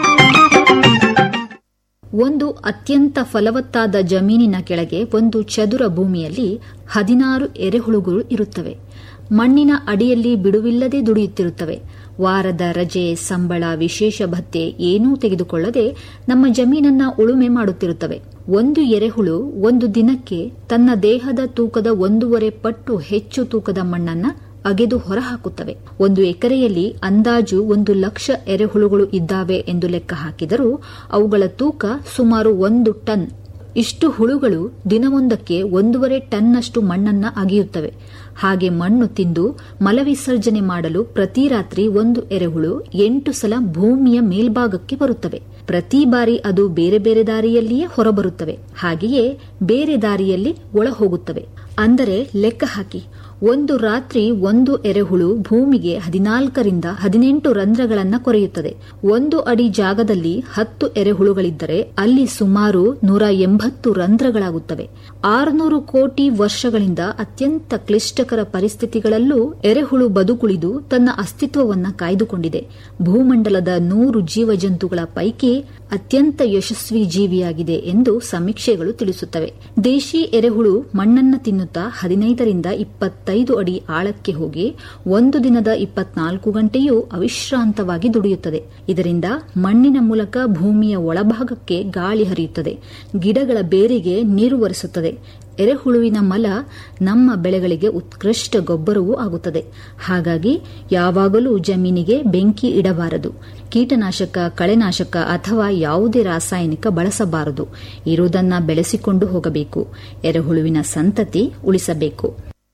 ಒಂದು ಅತ್ಯಂತ ಫಲವತ್ತಾದ ಜಮೀನಿನ ಕೆಳಗೆ ಒಂದು ಚದುರ ಭೂಮಿಯಲ್ಲಿ ಹದಿನಾರು ಎರೆಹುಳುಗಳು ಇರುತ್ತವೆ ಮಣ್ಣಿನ ಅಡಿಯಲ್ಲಿ ಬಿಡುವಿಲ್ಲದೆ ದುಡಿಯುತ್ತಿರುತ್ತವೆ ವಾರದ ರಜೆ ಸಂಬಳ ವಿಶೇಷ ಭತ್ಯೆ ಏನೂ ತೆಗೆದುಕೊಳ್ಳದೆ ನಮ್ಮ ಜಮೀನನ್ನ ಉಳುಮೆ ಮಾಡುತ್ತಿರುತ್ತವೆ ಒಂದು ಎರೆಹುಳು ಒಂದು ದಿನಕ್ಕೆ ತನ್ನ ದೇಹದ ತೂಕದ ಒಂದೂವರೆ ಪಟ್ಟು ಹೆಚ್ಚು ತೂಕದ ಮಣ್ಣನ್ನ ಅಗೆದು ಹೊರಹಾಕುತ್ತವೆ ಒಂದು ಎಕರೆಯಲ್ಲಿ ಅಂದಾಜು ಒಂದು ಲಕ್ಷ ಎರೆಹುಳುಗಳು ಇದ್ದಾವೆ ಎಂದು ಲೆಕ್ಕ ಹಾಕಿದರೂ ಅವುಗಳ ತೂಕ ಸುಮಾರು ಒಂದು ಟನ್ ಇಷ್ಟು ಹುಳುಗಳು ದಿನವೊಂದಕ್ಕೆ ಒಂದೂವರೆ ಟನ್ನಷ್ಟು ಮಣ್ಣನ್ನ ಅಗೆಯುತ್ತವೆ ಹಾಗೆ ಮಣ್ಣು ತಿಂದು ಮಲವಿಸರ್ಜನೆ ಮಾಡಲು ಪ್ರತಿ ರಾತ್ರಿ ಒಂದು ಎರೆಹುಳು ಎಂಟು ಸಲ ಭೂಮಿಯ ಮೇಲ್ಭಾಗಕ್ಕೆ ಬರುತ್ತವೆ ಪ್ರತಿ ಬಾರಿ ಅದು ಬೇರೆ ಬೇರೆ ದಾರಿಯಲ್ಲಿಯೇ ಹೊರಬರುತ್ತವೆ ಹಾಗೆಯೇ ಬೇರೆ ದಾರಿಯಲ್ಲಿ ಒಳ ಹೋಗುತ್ತವೆ ಅಂದರೆ ಲೆಕ್ಕ ಹಾಕಿ ಒಂದು ರಾತ್ರಿ ಒಂದು ಎರೆಹುಳು ಭೂಮಿಗೆ ಹದಿನಾಲ್ಕರಿಂದ ಹದಿನೆಂಟು ರಂಧ್ರಗಳನ್ನ ಕೊರೆಯುತ್ತದೆ ಒಂದು ಅಡಿ ಜಾಗದಲ್ಲಿ ಹತ್ತು ಎರೆಹುಳುಗಳಿದ್ದರೆ ಅಲ್ಲಿ ಸುಮಾರು ನೂರ ಎಂಬತ್ತು ರಂಧ್ರಗಳಾಗುತ್ತವೆ ಆರುನೂರು ಕೋಟಿ ವರ್ಷಗಳಿಂದ ಅತ್ಯಂತ ಕ್ಲಿಷ್ಟಕರ ಪರಿಸ್ಥಿತಿಗಳಲ್ಲೂ ಎರೆಹುಳು ಬದುಕುಳಿದು ತನ್ನ ಅಸ್ತಿತ್ವವನ್ನ ಕಾಯ್ದುಕೊಂಡಿದೆ ಭೂಮಂಡಲದ ನೂರು ಜೀವಜಂತುಗಳ ಪೈಕಿ ಅತ್ಯಂತ ಯಶಸ್ವಿ ಜೀವಿಯಾಗಿದೆ ಎಂದು ಸಮೀಕ್ಷೆಗಳು ತಿಳಿಸುತ್ತವೆ ದೇಶಿ ಎರೆಹುಳು ಮಣ್ಣನ್ನ ತಿನ್ನುತ್ತಾ ಹದಿನೈದರಿಂದ ಇಪ್ಪತ್ತೈದು ಅಡಿ ಆಳಕ್ಕೆ ಹೋಗಿ ಒಂದು ದಿನದ ಇಪ್ಪತ್ನಾಲ್ಕು ಗಂಟೆಯೂ ಅವಿಶ್ರಾಂತವಾಗಿ ದುಡಿಯುತ್ತದೆ ಇದರಿಂದ ಮಣ್ಣಿನ ಮೂಲಕ ಭೂಮಿಯ ಒಳಭಾಗಕ್ಕೆ ಗಾಳಿ ಹರಿಯುತ್ತದೆ ಗಿಡಗಳ ಬೇರಿಗೆ ನೀರು ಒರೆಸುತ್ತದೆ ಎರೆಹುಳುವಿನ ಮಲ ನಮ್ಮ ಬೆಳೆಗಳಿಗೆ ಉತ್ಕೃಷ್ಟ ಗೊಬ್ಬರವೂ ಆಗುತ್ತದೆ ಹಾಗಾಗಿ ಯಾವಾಗಲೂ ಜಮೀನಿಗೆ ಬೆಂಕಿ ಇಡಬಾರದು ಕೀಟನಾಶಕ ಕಳೆನಾಶಕ ಅಥವಾ ಯಾವುದೇ ರಾಸಾಯನಿಕ ಬಳಸಬಾರದು ಇರುವುದನ್ನ ಬೆಳೆಸಿಕೊಂಡು ಹೋಗಬೇಕು ಎರೆಹುಳುವಿನ ಸಂತತಿ ಉಳಿಸಬೇಕು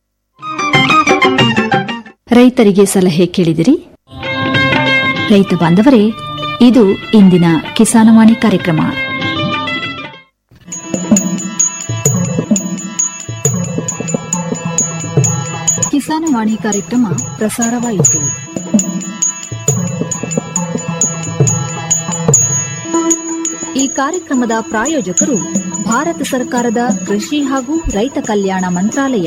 ರೈತರಿಗೆ ಸಲಹೆ ಕೇಳಿದಿರಿ ರೈತ ಬಾಂಧವರೇ ಇದು ಇಂದಿನ ಕಿಸಾನವಾಣಿ ಕಾರ್ಯಕ್ರಮ ಕಿಸಾನವಾಣಿ ಕಾರ್ಯಕ್ರಮ ಪ್ರಸಾರವಾಯಿತು ಈ ಕಾರ್ಯಕ್ರಮದ ಪ್ರಾಯೋಜಕರು ಭಾರತ ಸರ್ಕಾರದ ಕೃಷಿ ಹಾಗೂ ರೈತ ಕಲ್ಯಾಣ ಮಂತ್ರಾಲಯ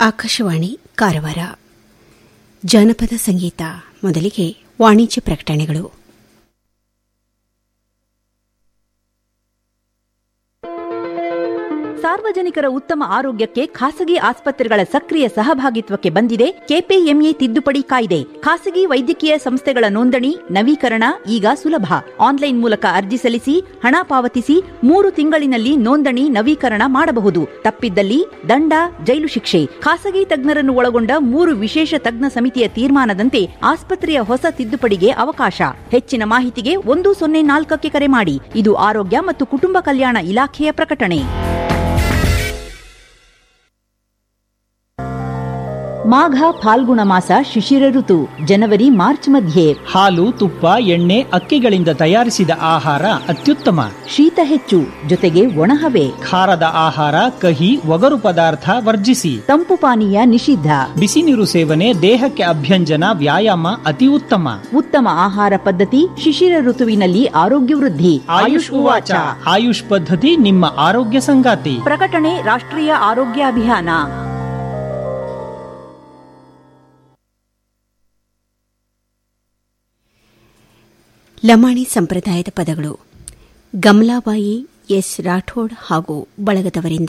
ಆಕಾಶವಾಣಿ ಕಾರವಾರ ಜಾನಪದ ಸಂಗೀತ ಮೊದಲಿಗೆ ವಾಣಿಜ್ಯ ಪ್ರಕಟಣೆಗಳು ಸಾರ್ವಜನಿಕರ ಉತ್ತಮ ಆರೋಗ್ಯಕ್ಕೆ ಖಾಸಗಿ ಆಸ್ಪತ್ರೆಗಳ ಸಕ್ರಿಯ ಸಹಭಾಗಿತ್ವಕ್ಕೆ ಬಂದಿದೆ ಕೆಪಿಎಂಇ ತಿದ್ದುಪಡಿ ಕಾಯ್ದೆ ಖಾಸಗಿ ವೈದ್ಯಕೀಯ ಸಂಸ್ಥೆಗಳ ನೋಂದಣಿ ನವೀಕರಣ ಈಗ ಸುಲಭ ಆನ್ಲೈನ್ ಮೂಲಕ ಅರ್ಜಿ ಸಲ್ಲಿಸಿ ಹಣ ಪಾವತಿಸಿ ಮೂರು ತಿಂಗಳಿನಲ್ಲಿ ನೋಂದಣಿ ನವೀಕರಣ ಮಾಡಬಹುದು ತಪ್ಪಿದ್ದಲ್ಲಿ ದಂಡ ಜೈಲು ಶಿಕ್ಷೆ ಖಾಸಗಿ ತಜ್ಞರನ್ನು ಒಳಗೊಂಡ ಮೂರು ವಿಶೇಷ ತಜ್ಞ ಸಮಿತಿಯ ತೀರ್ಮಾನದಂತೆ ಆಸ್ಪತ್ರೆಯ ಹೊಸ ತಿದ್ದುಪಡಿಗೆ ಅವಕಾಶ ಹೆಚ್ಚಿನ ಮಾಹಿತಿಗೆ ಒಂದು ಸೊನ್ನೆ ನಾಲ್ಕಕ್ಕೆ ಕರೆ ಮಾಡಿ ಇದು ಆರೋಗ್ಯ ಮತ್ತು ಕುಟುಂಬ ಕಲ್ಯಾಣ ಇಲಾಖೆಯ ಪ್ರಕಟಣೆ ಮಾಘ ಫಾಲ್ಗುಣ ಮಾಸ ಶಿಶಿರ ಋತು ಜನವರಿ ಮಾರ್ಚ್ ಮಧ್ಯೆ ಹಾಲು ತುಪ್ಪ ಎಣ್ಣೆ ಅಕ್ಕಿಗಳಿಂದ ತಯಾರಿಸಿದ ಆಹಾರ ಅತ್ಯುತ್ತಮ ಶೀತ ಹೆಚ್ಚು ಜೊತೆಗೆ ಒಣಹವೆ ಖಾರದ ಆಹಾರ ಕಹಿ ಒಗರು ಪದಾರ್ಥ ವರ್ಜಿಸಿ ತಂಪು ಪಾನೀಯ ನಿಷಿದ್ಧ ಬಿಸಿ ನೀರು ಸೇವನೆ ದೇಹಕ್ಕೆ ಅಭ್ಯಂಜನ ವ್ಯಾಯಾಮ ಅತಿ ಉತ್ತಮ ಉತ್ತಮ ಆಹಾರ ಪದ್ಧತಿ ಶಿಶಿರ ಋತುವಿನಲ್ಲಿ ಆರೋಗ್ಯ ವೃದ್ಧಿ ಆಯುಷ್ ಉವಾಚ ಆಯುಷ್ ಪದ್ಧತಿ ನಿಮ್ಮ ಆರೋಗ್ಯ ಸಂಗಾತಿ ಪ್ರಕಟಣೆ ರಾಷ್ಟ್ರೀಯ ಆರೋಗ್ಯ ಅಭಿಯಾನ ಲಮಾಣಿ ಸಂಪ್ರದಾಯದ ಪದಗಳು ಗಮಲಾಬಾಯಿ ಎಸ್ ರಾಠೋಡ್ ಹಾಗೂ ಬಳಗದವರಿಂದ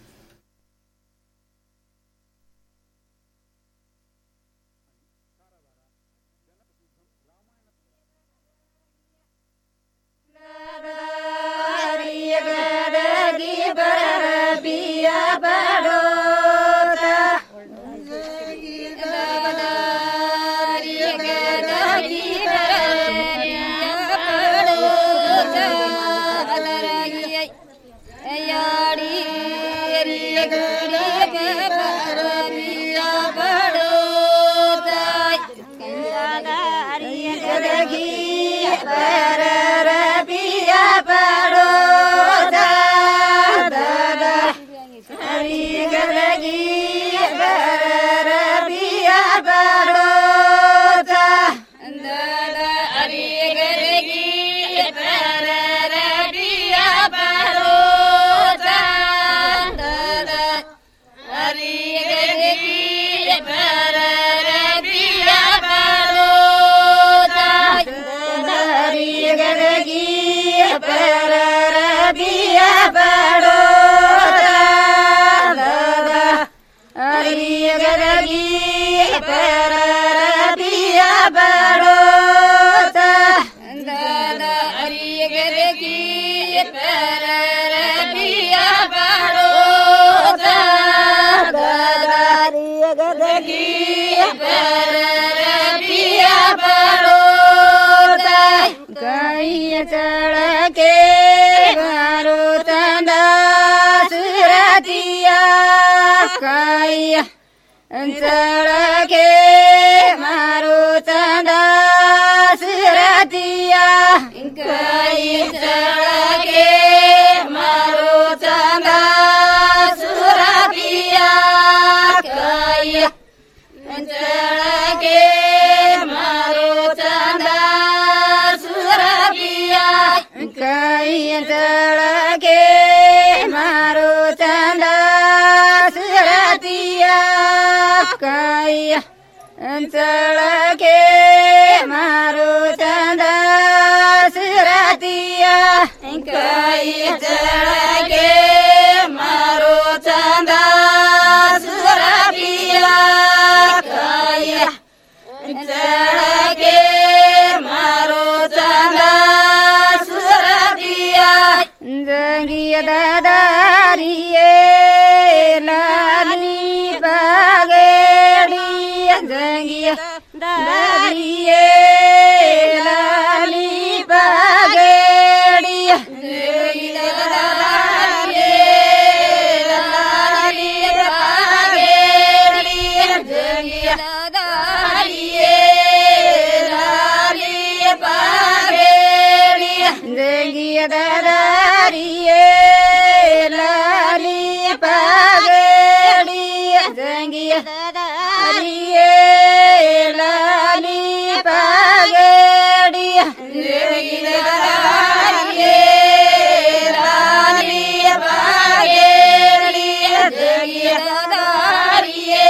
ಚಳಕೆ ಬರುತ್ತಂದ ಸುರತಿಯ ಕಾಯ ಚಳಕೆ ಮಾರುತ್ತಂದ ಸುರತಿಯ ಕಾಯ ಚಳಕೆ ಮಾರುತ್ತಂದ ಸುರತಿಯ ಕಾಯ ಚಳಕೆ ಮಾರುತ್ತಂದ ಸುರತಿಯ ಕೈಯ ತಳಕೆ ಮಾರು ಚಂದ ಸುರತಿಯ ಕೈಯ ತಳಕೆ ಮಾರು ಚಂದ ಸುರತಿಯ ಕೈಯ ತಳಕೆ ಮಾರು ಚಂದ ಸುರತಿಯ ಕೈಯ ತಳಕೆ ಮಾರು ಚಂದ ಸುರತಿಯ ಜಂಗಿಯದ ದಾರಿಯೇ ಲಾಲಿ ಬಾಗೇಡಿಯ ಜಂಗಿಯ ದಾರಿಯೇ ಲಾಲಿ ಬಾಗೇಡಿಯ ಜಂಗಿಯ ದಾರಿಯೇ ಲಾಲಿ ಬಾಗೇಡಿಯ ಜಂಗಿಯ ದಾರಿಯೇ ಲಾಲಿ ಬಾಗೇಡಿಯ ಜಂಗಿಯ ದಾರಿಯೇ ಲಾಲಿ ಬಾಗೇಡಿಯ ಜಂಗಿಯ ದಾರಿಯೇ ಲಾಲಿ ಬಾಗೇಡಿಯ ಜಂಗಿಯ ದಾರಿಯೇ ಲಾಲಿ ಬಾಗೇಡಿಯ ಜಂಗಿಯ ದಾರಿಯೇ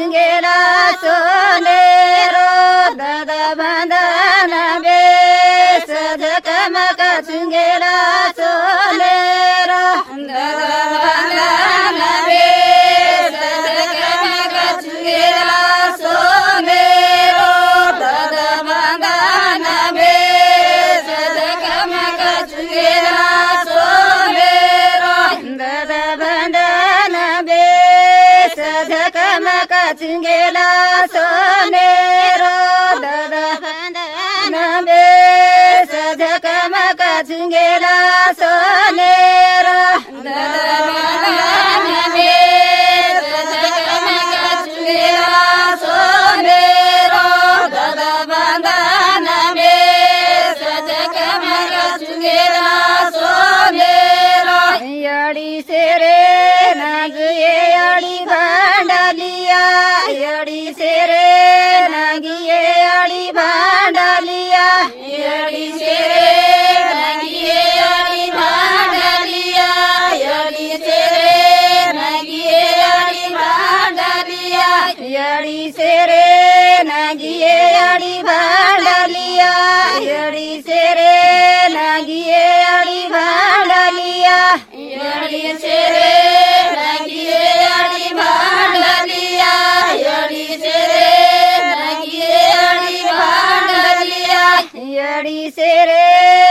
चुंगेला सोने रो दादा बंधन बे सजक मक चुंगेला सोने रो दादा बंधन बे सजक मक चुंगेला सोने रो दादा बंधन बे सजक मक चुंगेला सोने रो दादा बंधन बे सजक मक चुंगेला सोने रो दादा बंधन बे सजक मक चुंगेला सोने रो दादा बंधन बे सजक मक चुंगेला सोने रो दादा बंधन बे सजक मक चुंगेला सोने रो यडी सेरे नागिये यडी भांडलिया यडी सेरे नागिये यडी भांडलिया यडी सेरे नागिये यडी भांडलिया यडी सेरे नागिये यडी भांडलिया यडी सेरे नागिये यडी भांडलिया यडी सेरे नागिये यडी भांडलिया यडी सेरे नागिये यडी भांडलिया यडी सेरे नागिये यडी भांडलिया यडी सेरे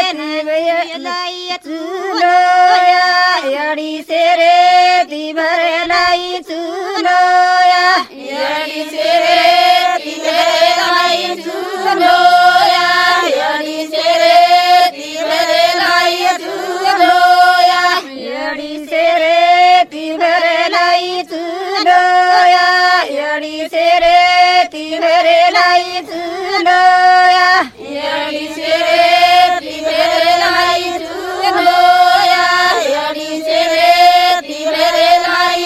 नागिये चुलोया यडी सेरे ती भरलाई चुलोया यडी सेरे ती भरलाई चुलोया यडी सेरे ती भरलाई चुलोया यडी सेरे ती भरलाई चुलोया यडी सेरे ती भरलाई चुलोया यडी सेरे ती भरलाई चुलोया यडी सेरे ती भरलाई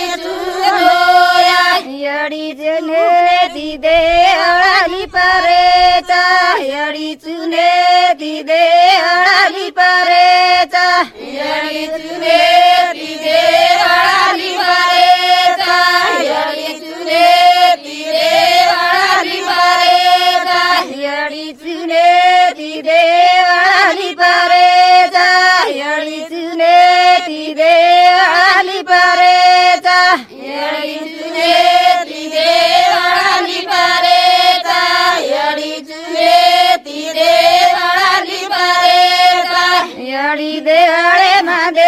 चुलोया यडी जने दिदे अळाली परेचा यडी चुने दिदे अळाली परेचा यडी चुने दिदे अळाली परेचा यडी चुने दिदे अळाली परेचा यडी चुने दिदे अळाली परेचा यडी चुने दिदे अळाली परेचा यडी चुने दिदे अळाली परेचा यडी चुने दिदे अळाली परेचा यडी देळे मध्ये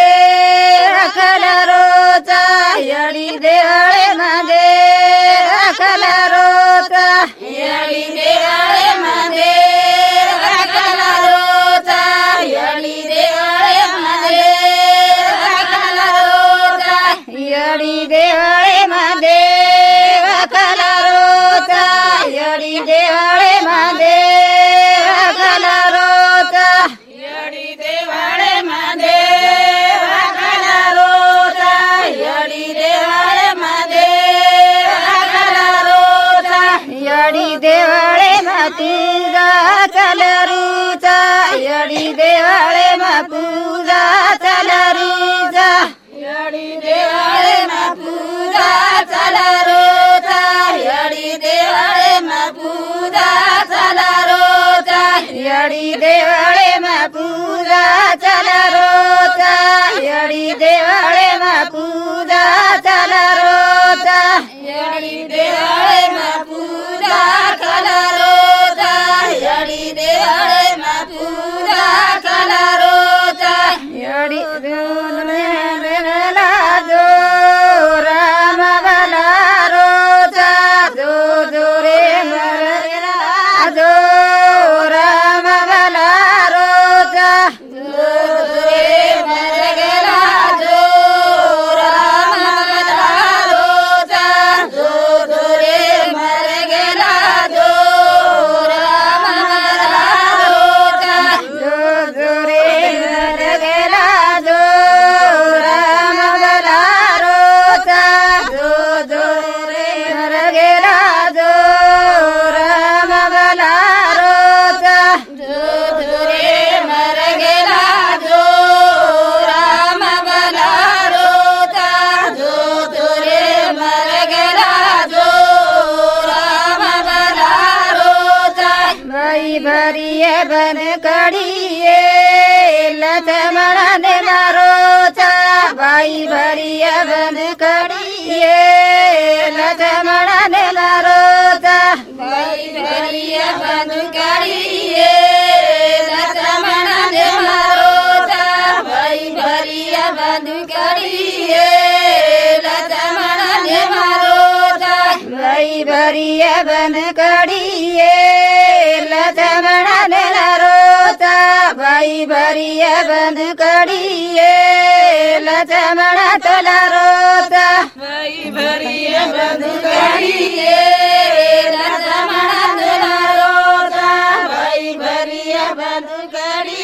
रखला रोचा यडी देळे मध्ये रखला रोचा यडी देळे मध्ये रखला रोचा यडी देळे मध्ये रखला रोचा यडी देळे मध्ये रखला रोचा यडी देळे मध्ये रखला रोचा यडी देवाळे मध्ये रखला रोचा यडी देवाळे मध्ये रखला रोचा यडी देवाळे मातुजा चलरूचा यडी देवाळे मापूजा चलरूचा यडी देवाळे मापूजा चलरूचा यडी देवाळे मापूजा चलरूचा यडी देवाळे मापूजा चलरूचा यडी देवाळे मापूजा चलरूचा यडी देवाळे मापूजा चलरूचा यडी देवाळे मापूजा चलरूचा यडी देवाला जो राम बला रोचा जो जो रे मरला जो राम बला रोचा जो जो रे मरला जो राम कड़िए लक्ष्मण ने मारो चा भाई भरिया बंद कड़िए लक्ष्मण ने मारो चा भाई भरिया बंद कड़िए लक्ष्मण ने मारो चा भाई भरिया बंद कड़िए लक्ष्मण ने मारो चा भाई भरिया बंद कड़िए लक्ष्मण ने मारो चा भाई भरिया बंद कड़िए लक्ष्मण तला रोता भाई भरिया बंद कड़िए